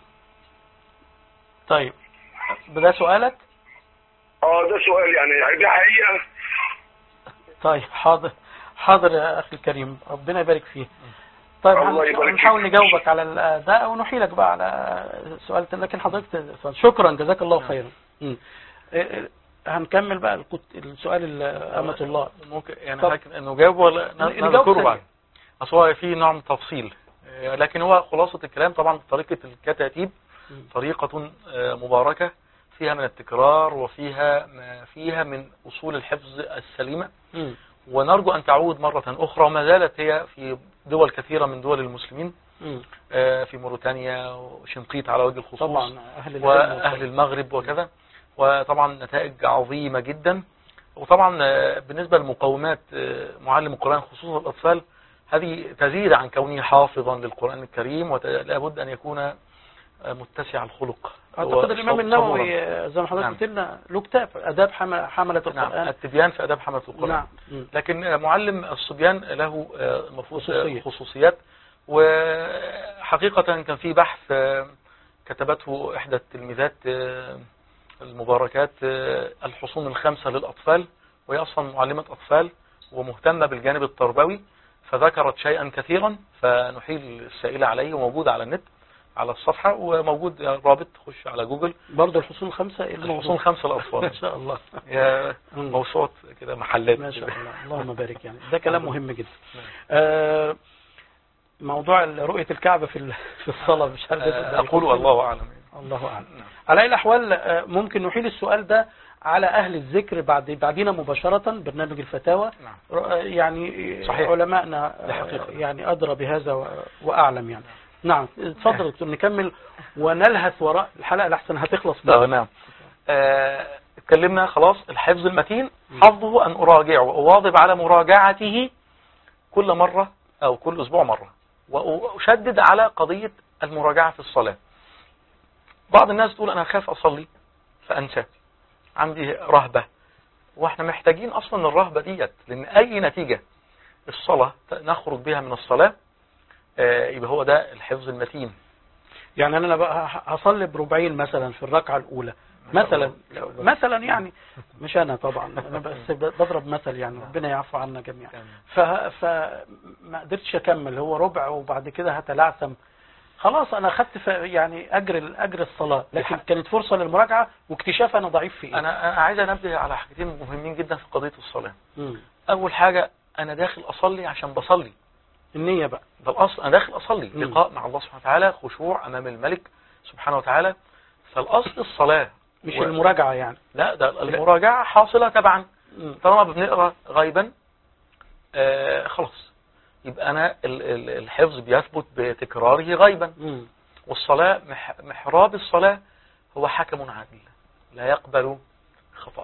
Speaker 1: طيب ده سؤالك
Speaker 3: اه ده سؤال يعني دي حقيقة
Speaker 1: طيب حاضر حاضر يا أخي الكريم ربنا يبارك فيه طيب
Speaker 3: الله
Speaker 1: هن-
Speaker 3: يبارك
Speaker 1: هنحاول
Speaker 3: فيك.
Speaker 1: نجاوبك على ال- ده ونحيلك بقى على سؤال تاني، لكن حضرتك ت- شكرا جزاك الله خيرا مم. إيه- إيه، هنكمل بقى الكت- السؤال ال- أمة الله
Speaker 2: ممكن يعني
Speaker 1: طب.
Speaker 2: هيك- نجاوب ولا ن-
Speaker 1: نجاوب
Speaker 2: نذكره
Speaker 1: سريع.
Speaker 2: بعد اصل هو في نوع من التفصيل آه، لكن هو خلاصة الكلام طبعا طريقة الكتاتيب
Speaker 1: مم.
Speaker 2: طريقة آه، مباركة فيها من التكرار وفيها ما فيها من أصول الحفظ السليمة
Speaker 1: مم.
Speaker 2: ونرجو أن تعود مرة أخرى وما زالت هي في دول كثيرة من دول المسلمين
Speaker 1: مم.
Speaker 2: آه، في موريتانيا وشنقيط على وجه الخصوص
Speaker 1: طبعا أهل العلم
Speaker 2: وأهل المغرب وكذا وطبعا نتائج عظيمة جدا وطبعا آه، بالنسبة لمقومات آه، معلم القرآن خصوصا الأطفال هذه تزيد عن كونه حافظا للقرآن الكريم ولابد أن يكون آه، متسع الخلق
Speaker 1: أعتقد الإمام
Speaker 2: وصبورا.
Speaker 1: النووي آه، زي ما حضرتك
Speaker 2: نعم.
Speaker 1: قلت لنا له كتاب آداب حم- حملة
Speaker 2: نعم
Speaker 1: القرآن
Speaker 2: التبيان في أداب حملة القرآن
Speaker 1: نعم مم.
Speaker 2: لكن آه، معلم الصبيان له آه، مفروض
Speaker 1: خصوصية.
Speaker 2: خصوصيات وحقيقة كان في بحث آه، كتبته إحدى التلميذات آه، المباركات آه، الحصون الخمسة للأطفال وهي أصلا معلمة أطفال ومهتمة بالجانب التربوي فذكرت شيئا كثيرا فنحيل السائل عليه وموجود على النت على الصفحة وموجود رابط خش على جوجل
Speaker 1: برضه الحصول الخمسة إيه الموضوع؟
Speaker 2: الحصون خمسة
Speaker 1: ما
Speaker 2: للأطفال
Speaker 1: شاء الله
Speaker 2: يا
Speaker 1: مم.
Speaker 2: موسوعة كده محلات
Speaker 1: ما شاء
Speaker 2: كده.
Speaker 1: الله اللهم بارك يعني ده كلام مهم جدا آه، موضوع رؤية الكعبة في ال- في الصلاة مش عارف ده- ده
Speaker 2: أقول
Speaker 1: يخص-
Speaker 2: الله أعلم
Speaker 1: الله أعلم
Speaker 2: نعم.
Speaker 1: على أي الأحوال آه، ممكن نحيل السؤال ده على أهل الذكر بعد بعدين مباشرة برنامج الفتاوى
Speaker 2: نعم.
Speaker 1: ر- يعني
Speaker 2: صحيح.
Speaker 1: علمائنا آه،
Speaker 2: دي حقيقة.
Speaker 1: يعني أدرى بهذا و- وأعلم يعني نعم اتفضل دكتور نكمل ونلهث وراء الحلقة لحسن هتخلص
Speaker 2: اه
Speaker 1: بقى
Speaker 2: نعم آه، اتكلمنا خلاص الحفظ المتين حفظه أن أراجعه وأواظب على مراجعته كل مرة أو كل أسبوع مرة وأشدد على قضية المراجعة في الصلاة بعض الناس تقول أنا أخاف أصلي فأنسى عندي رهبة وإحنا محتاجين أصلا الرهبة ديت لأن أي نتيجة الصلاة نخرج بها من الصلاة آه، يبقى هو ده الحفظ المتين
Speaker 1: يعني انا بقى ه- هصلي بربعين مثلا في الركعه الاولى
Speaker 2: ما شاء
Speaker 1: مثلا
Speaker 2: الله.
Speaker 1: مثلا يعني مش انا طبعا انا بس ب- بضرب مثل يعني ربنا يعفو عنا جميعا ف فما قدرتش اكمل هو ربع وبعد كده هتلعثم خلاص انا اخدت ف- يعني اجر اجر الصلاه لكن
Speaker 2: حق.
Speaker 1: كانت فرصه للمراجعه واكتشاف انا ضعيف في ايه
Speaker 2: أنا أنا عايز أنبه على حاجتين مهمين جدا في قضية الصلاة
Speaker 1: مم.
Speaker 2: أول حاجة أنا داخل أصلي عشان بصلي
Speaker 1: النيه بقى
Speaker 2: ده الأصل أنا داخل أصلي
Speaker 1: مم.
Speaker 2: لقاء مع الله سبحانه وتعالى خشوع أمام الملك سبحانه وتعالى فالأصل الصلاة
Speaker 1: مش
Speaker 2: و-
Speaker 1: المراجعه يعني
Speaker 2: لا ده المراجعة حاصلة تبعا
Speaker 1: مم.
Speaker 2: طالما بنقرأ غيبا آه خلاص يبقى أنا ال- ال- الحفظ بيثبت بتكراره غيبا
Speaker 1: مم.
Speaker 2: والصلاة مح محراب الصلاة هو حكم عادل لا يقبل خطأ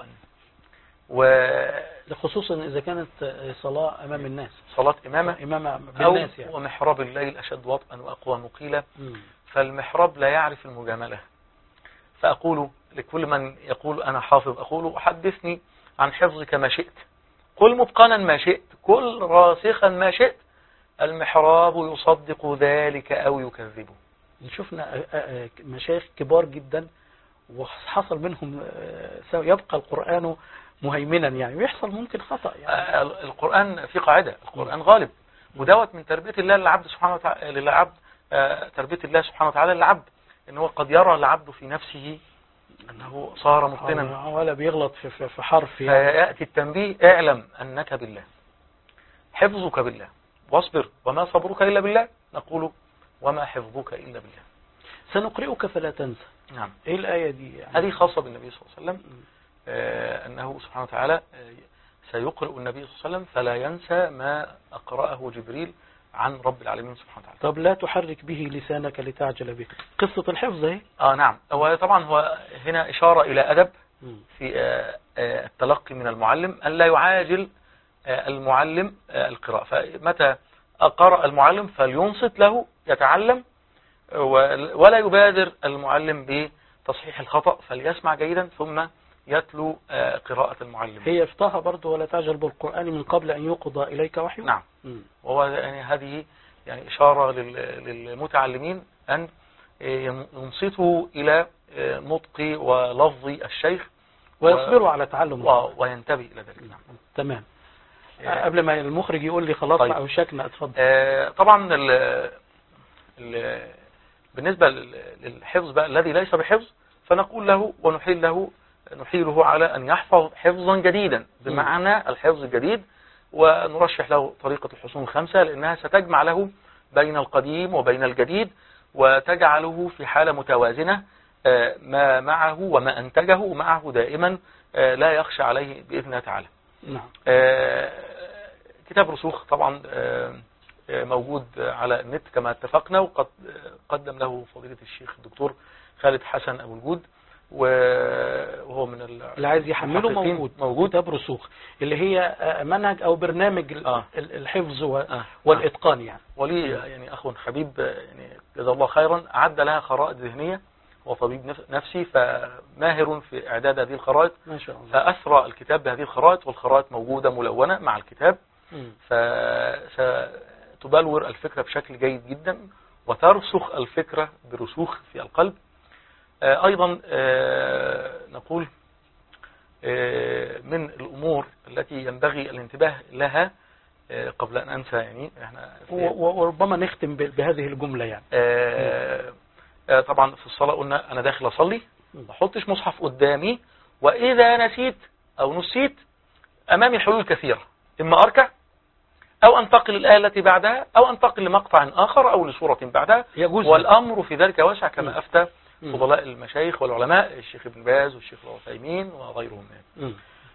Speaker 2: وصلاة
Speaker 1: خصوصا اذا كانت صلاه امام الناس
Speaker 2: إمامة
Speaker 1: امام
Speaker 2: أو
Speaker 1: بالناس يعني
Speaker 2: ومحراب الليل أشد وطئا وأقوى مقيلا
Speaker 1: مم.
Speaker 2: فالمحراب لا يعرف المجاملة فأقول لكل من يقول أنا حافظ أقول حدثني عن حفظك ما شئت قل متقنا ما شئت قل راسخا ما شئت المحراب يصدق ذلك أو يكذبه
Speaker 1: شفنا آه، آه، مشايخ كبار جدا وحصل منهم آه، سو- يبقى القرآن مهيمنا يعني ويحصل ممكن خطأ يعني
Speaker 2: آه، القرآن في قاعدة القرآن غالب ودوت من تربية الله للعبد سبحانه وتعالى للعبد آه، تربية الله سبحانه وتعالى للعبد ان هو قد يرى العبد في نفسه انه صار متقنا
Speaker 1: ولا بيغلط في, في, في حرف يعني
Speaker 2: فيأتي التنبيه اعلم انك بالله حفظك بالله واصبر وما صبرك الا بالله نقول وما حفظك الا بالله
Speaker 1: سنقرئك فلا تنسى
Speaker 2: نعم
Speaker 1: ايه الآية دي يعني
Speaker 2: هذه خاصة بالنبي صلى الله عليه وسلم آه، أنه سبحانه وتعالى آه، سيقرئ النبي صلى الله عليه وسلم فلا ينسى ما أقرأه جبريل عن رب العالمين سبحانه وتعالى
Speaker 1: طب لا تحرك به لسانك لتعجل به قصة الحفظ اهي
Speaker 2: آه نعم هو طبعا هو هنا إشارة إلى أدب
Speaker 1: مم.
Speaker 2: في آه، آه، التلقي من المعلم أن لا يعاجل آه، المعلم آه، القراءة فمتى قرأ المعلم فلينصت له يتعلم آه، ول- ولا يبادر المعلم بتصحيح الخطأ فليسمع جيدا ثم يتلو آه، قراءة المعلم
Speaker 1: هي افتاها برضو ولا تعجل بالقرآن من قبل أن يقضى إليك وحيه
Speaker 2: نعم
Speaker 1: مم.
Speaker 2: وهو يعني هذه يعني إشارة لل- للمتعلمين أن ينصتوا إلى آه، نطق ولفظ الشيخ
Speaker 1: ويصبروا على تعلم
Speaker 2: و- وينتبه إلى ذلك نعم
Speaker 1: تمام
Speaker 2: آه،
Speaker 1: قبل ما المخرج يقول لي خلاص
Speaker 2: طيب.
Speaker 1: أوشكنا اتفضل
Speaker 2: آه، طبعا ال ال بالنسبة لل- للحفظ بقى الذي ليس بحفظ فنقول له ونحيل له نحيله على أن يحفظ حفظا جديدا بمعنى الحفظ الجديد ونرشح له طريقة الحصول الخمسة لأنها ستجمع له بين القديم وبين الجديد وتجعله في حالة متوازنة آه، ما معه وما أنتجه معه دائما آه، لا يخشى عليه بإذن الله تعالى
Speaker 1: نعم
Speaker 2: آه، كتاب رسوخ طبعا آه، آه، موجود على النت كما اتفقنا وقد آه، قدم له فضيلة الشيخ الدكتور خالد حسن أبو الجود و- وهو من ال-
Speaker 1: اللي عايز يحمله
Speaker 2: المحققين.
Speaker 1: موجود
Speaker 2: موجود
Speaker 1: كتاب رسوخ اللي هي آه، منهج أو برنامج ال-
Speaker 2: آه.
Speaker 1: ال- الحفظ و-
Speaker 2: آه.
Speaker 1: والإتقان يعني
Speaker 2: ولي يعني أخ حبيب آه، يعني جزاه الله خيرا أعد لها خرائط ذهنية هو طبيب نف- نفسي فماهر في إعداد هذه الخرائط
Speaker 1: ما شاء الله
Speaker 2: فأثرى الكتاب بهذه الخرائط والخرائط موجودة ملونة مع الكتاب
Speaker 1: مم.
Speaker 2: فستبلور الفكرة بشكل جيد جدا وترسخ الفكرة برسوخ في القلب آه، أيضا آه، نقول آه، من الأمور التي ينبغي الانتباه لها آه، قبل أن أنسى يعني احنا في-
Speaker 1: و- و- وربما نختم ب- بهذه الجملة يعني
Speaker 2: آه، آه، طبعا في الصلاة قلنا أنا داخل أصلي ما احطش مصحف قدامي وإذا نسيت أو نسيت أمامي حلول كثيرة إما أركع أو أنتقل الآية التي بعدها أو أنتقل لمقطع آخر أو لسورة بعدها
Speaker 1: يجوز
Speaker 2: والأمر في ذلك واسع
Speaker 1: مم.
Speaker 2: كما أفتى
Speaker 1: مم.
Speaker 2: فضلاء المشايخ والعلماء الشيخ ابن باز والشيخ العثيمين وغيرهم يعني.
Speaker 1: مم.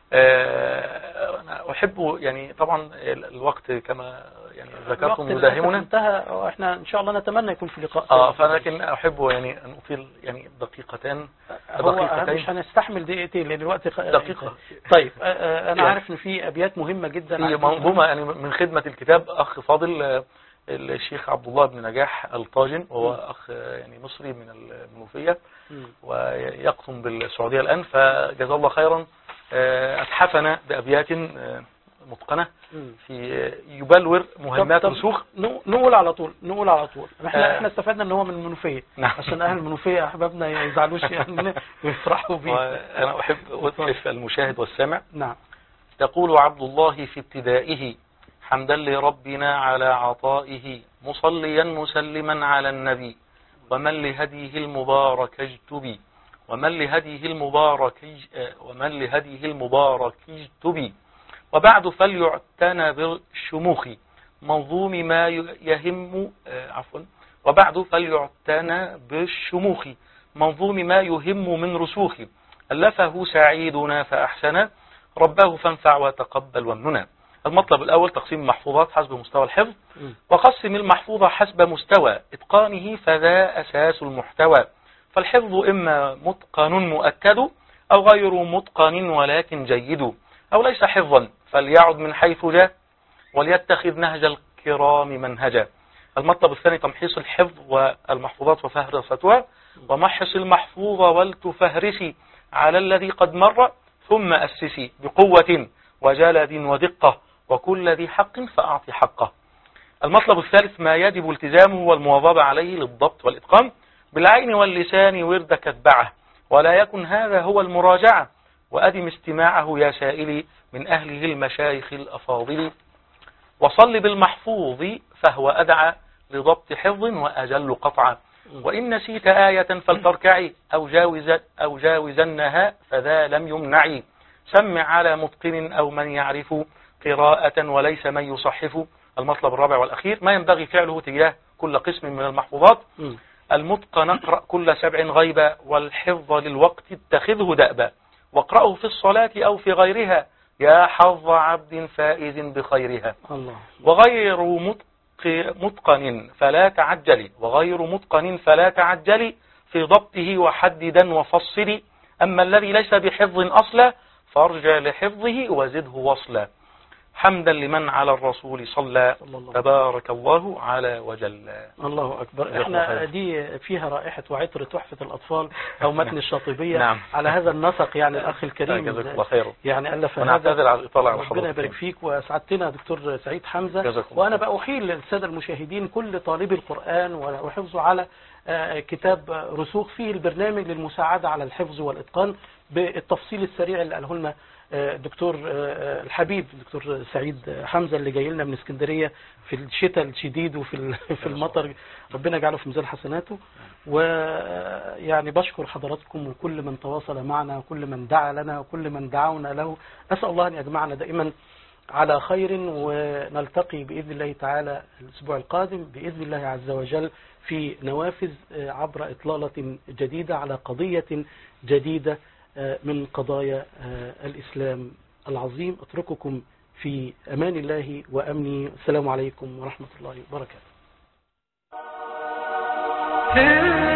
Speaker 2: آه، أنا أحب يعني طبعا ال- الوقت كما يعني ذكرتم
Speaker 1: الوقت للأسف
Speaker 2: مداهمنا
Speaker 1: انتهى واحنا ان شاء الله نتمنى يكون في لقاء
Speaker 2: اه
Speaker 1: ثاني.
Speaker 2: فلكن احب يعني ان اطيل يعني دقيقتين
Speaker 1: هو
Speaker 2: دقيقتين.
Speaker 1: مش هنستحمل دقيقتين لان الوقت خ...
Speaker 2: دقيقة.
Speaker 1: طيب آه، آه، انا
Speaker 2: يعني.
Speaker 1: عارف ان في ابيات مهمه جدا
Speaker 2: في
Speaker 1: عايزين-
Speaker 2: منظومة يعني من خدمة الكتاب أخ فاضل آه، الشيخ عبد الله بن نجاح الطاجن وهو
Speaker 1: مم.
Speaker 2: أخ آه، يعني مصري من المنوفية
Speaker 1: مم.
Speaker 2: ويقطن بالسعودية الآن فجزاه الله خيرا آه، أتحفنا بأبيات آه، متقنة
Speaker 1: مم.
Speaker 2: في آه، يبلور مهمات
Speaker 1: طب- طب
Speaker 2: رسوخ
Speaker 1: نو- نقول على طول نقول على طول احنا
Speaker 2: آه.
Speaker 1: احنا استفدنا ان هو من المنوفيه
Speaker 2: نعم.
Speaker 1: عشان اهل المنوفيه احبابنا ما يزعلوش يعني ويفرحوا بيه
Speaker 2: وأنا أحب أتحف المشاهد والسامع
Speaker 1: نعم
Speaker 2: يقول عبد الله في ابتدائه حمدا لربنا على عطائه مصليا مسلما على النبي ومن لهديه المبارك اجتبي ومن لهديه المبارك اج- آه، ومن لهديه المبارك اجتبي وبعد فليعتنى بالشموخ منظوم ما ي- يهم آه، عفوا وبعد فليعتنى بالشموخ منظوم ما يهم من رسوخ ألفه سعيدنا فأحسن رباه فانفع وتقبل وامننا المطلب الأول تقسيم المحفوظات حسب مستوى الحفظ
Speaker 1: مم.
Speaker 2: وقسم المحفوظة حسب مستوى إتقانه فذا أساس المحتوى فالحفظ إما متقن مؤكد أو غير متقن ولكن جيد أو ليس حفظا فليعد من حيث جاء وليتخذ نهج الكرام منهجا المطلب الثاني تمحيص الحفظ والمحفوظات وفهرستها ومحص المحفوظ ولتفهرسي على الذي قد مر ثم أسسي بقوة وجلد ودقة وكل ذي حق فأعطي حقه المطلب الثالث ما يجب التزامه والمواظبة عليه للضبط والإتقان بالعين واللسان وردك اتبعه ولا يكن هذا هو المراجعة وأدم استماعه يا سائلي من أهله المشايخ الأفاضل وصل بالمحفوظ فهو أدعى لضبط حفظ وأجل قطعا وإن نسيت آية فلتركعي أو, جاوز أو جاوزنها فذا لم يمنعي سمع على متقن أو من يعرف قراءة وليس من يصحف المطلب الرابع والأخير ما ينبغي فعله تجاه كل قسم من المحفوظات
Speaker 1: مم.
Speaker 2: المتقن اقرأ كل سبع غيبا والحفظ للوقت اتخذه دأبا واقرأه في الصلاة أو في غيرها يا حظ عبد فائز بخيرها
Speaker 1: الله
Speaker 2: وغير متق- متقن فلا تعجلي وغير متقن فلا تعجلي في ضبطه وحددا وفصلي أما الذي ليس بحفظ أصلا فارجع لحفظه وزده وصلا حمدا لمن على الرسول صلى
Speaker 1: صلى الله
Speaker 2: تبارك الله على وجل
Speaker 1: الله أكبر
Speaker 2: جزاكم
Speaker 1: احنا
Speaker 2: خير.
Speaker 1: دي فيها رائحة وعطر تحفة الأطفال أو متن الشاطبية
Speaker 2: نعم.
Speaker 1: على هذا النسق يعني الأخ الكريم
Speaker 2: جزاك الله خير
Speaker 1: يعني ألف هذا
Speaker 2: ونعتذر على الإطالة على
Speaker 1: ربنا
Speaker 2: حضرتك
Speaker 1: يبارك فيك وسعدتنا دكتور سعيد حمزة
Speaker 2: جزاكم
Speaker 1: وأنا
Speaker 2: الله.
Speaker 1: بقى أحيل للسادة المشاهدين كل طالب القرآن وحفظه على آه، كتاب رسوخ فيه البرنامج للمساعدة على الحفظ والإتقان بالتفصيل السريع اللي قاله لنا آه، الدكتور آه، الحبيب الدكتور سعيد حمزة اللي جاي لنا من اسكندرية في الشتاء الشديد وفي ال- في المطر ربنا يجعله في ميزان حسناته ويعني بشكر حضراتكم وكل من تواصل معنا وكل من دعا لنا وكل من دعونا له أسأل الله أن يجمعنا دائما على خير ونلتقي بإذن الله تعالى الأسبوع القادم بإذن الله عز وجل في نوافذ آه، عبر إطلالة جديدة على قضية جديدة آه، من قضايا آه، الإسلام العظيم أترككم في أمان الله وأمني السلام عليكم ورحمة الله وبركاته
Speaker 6: Hey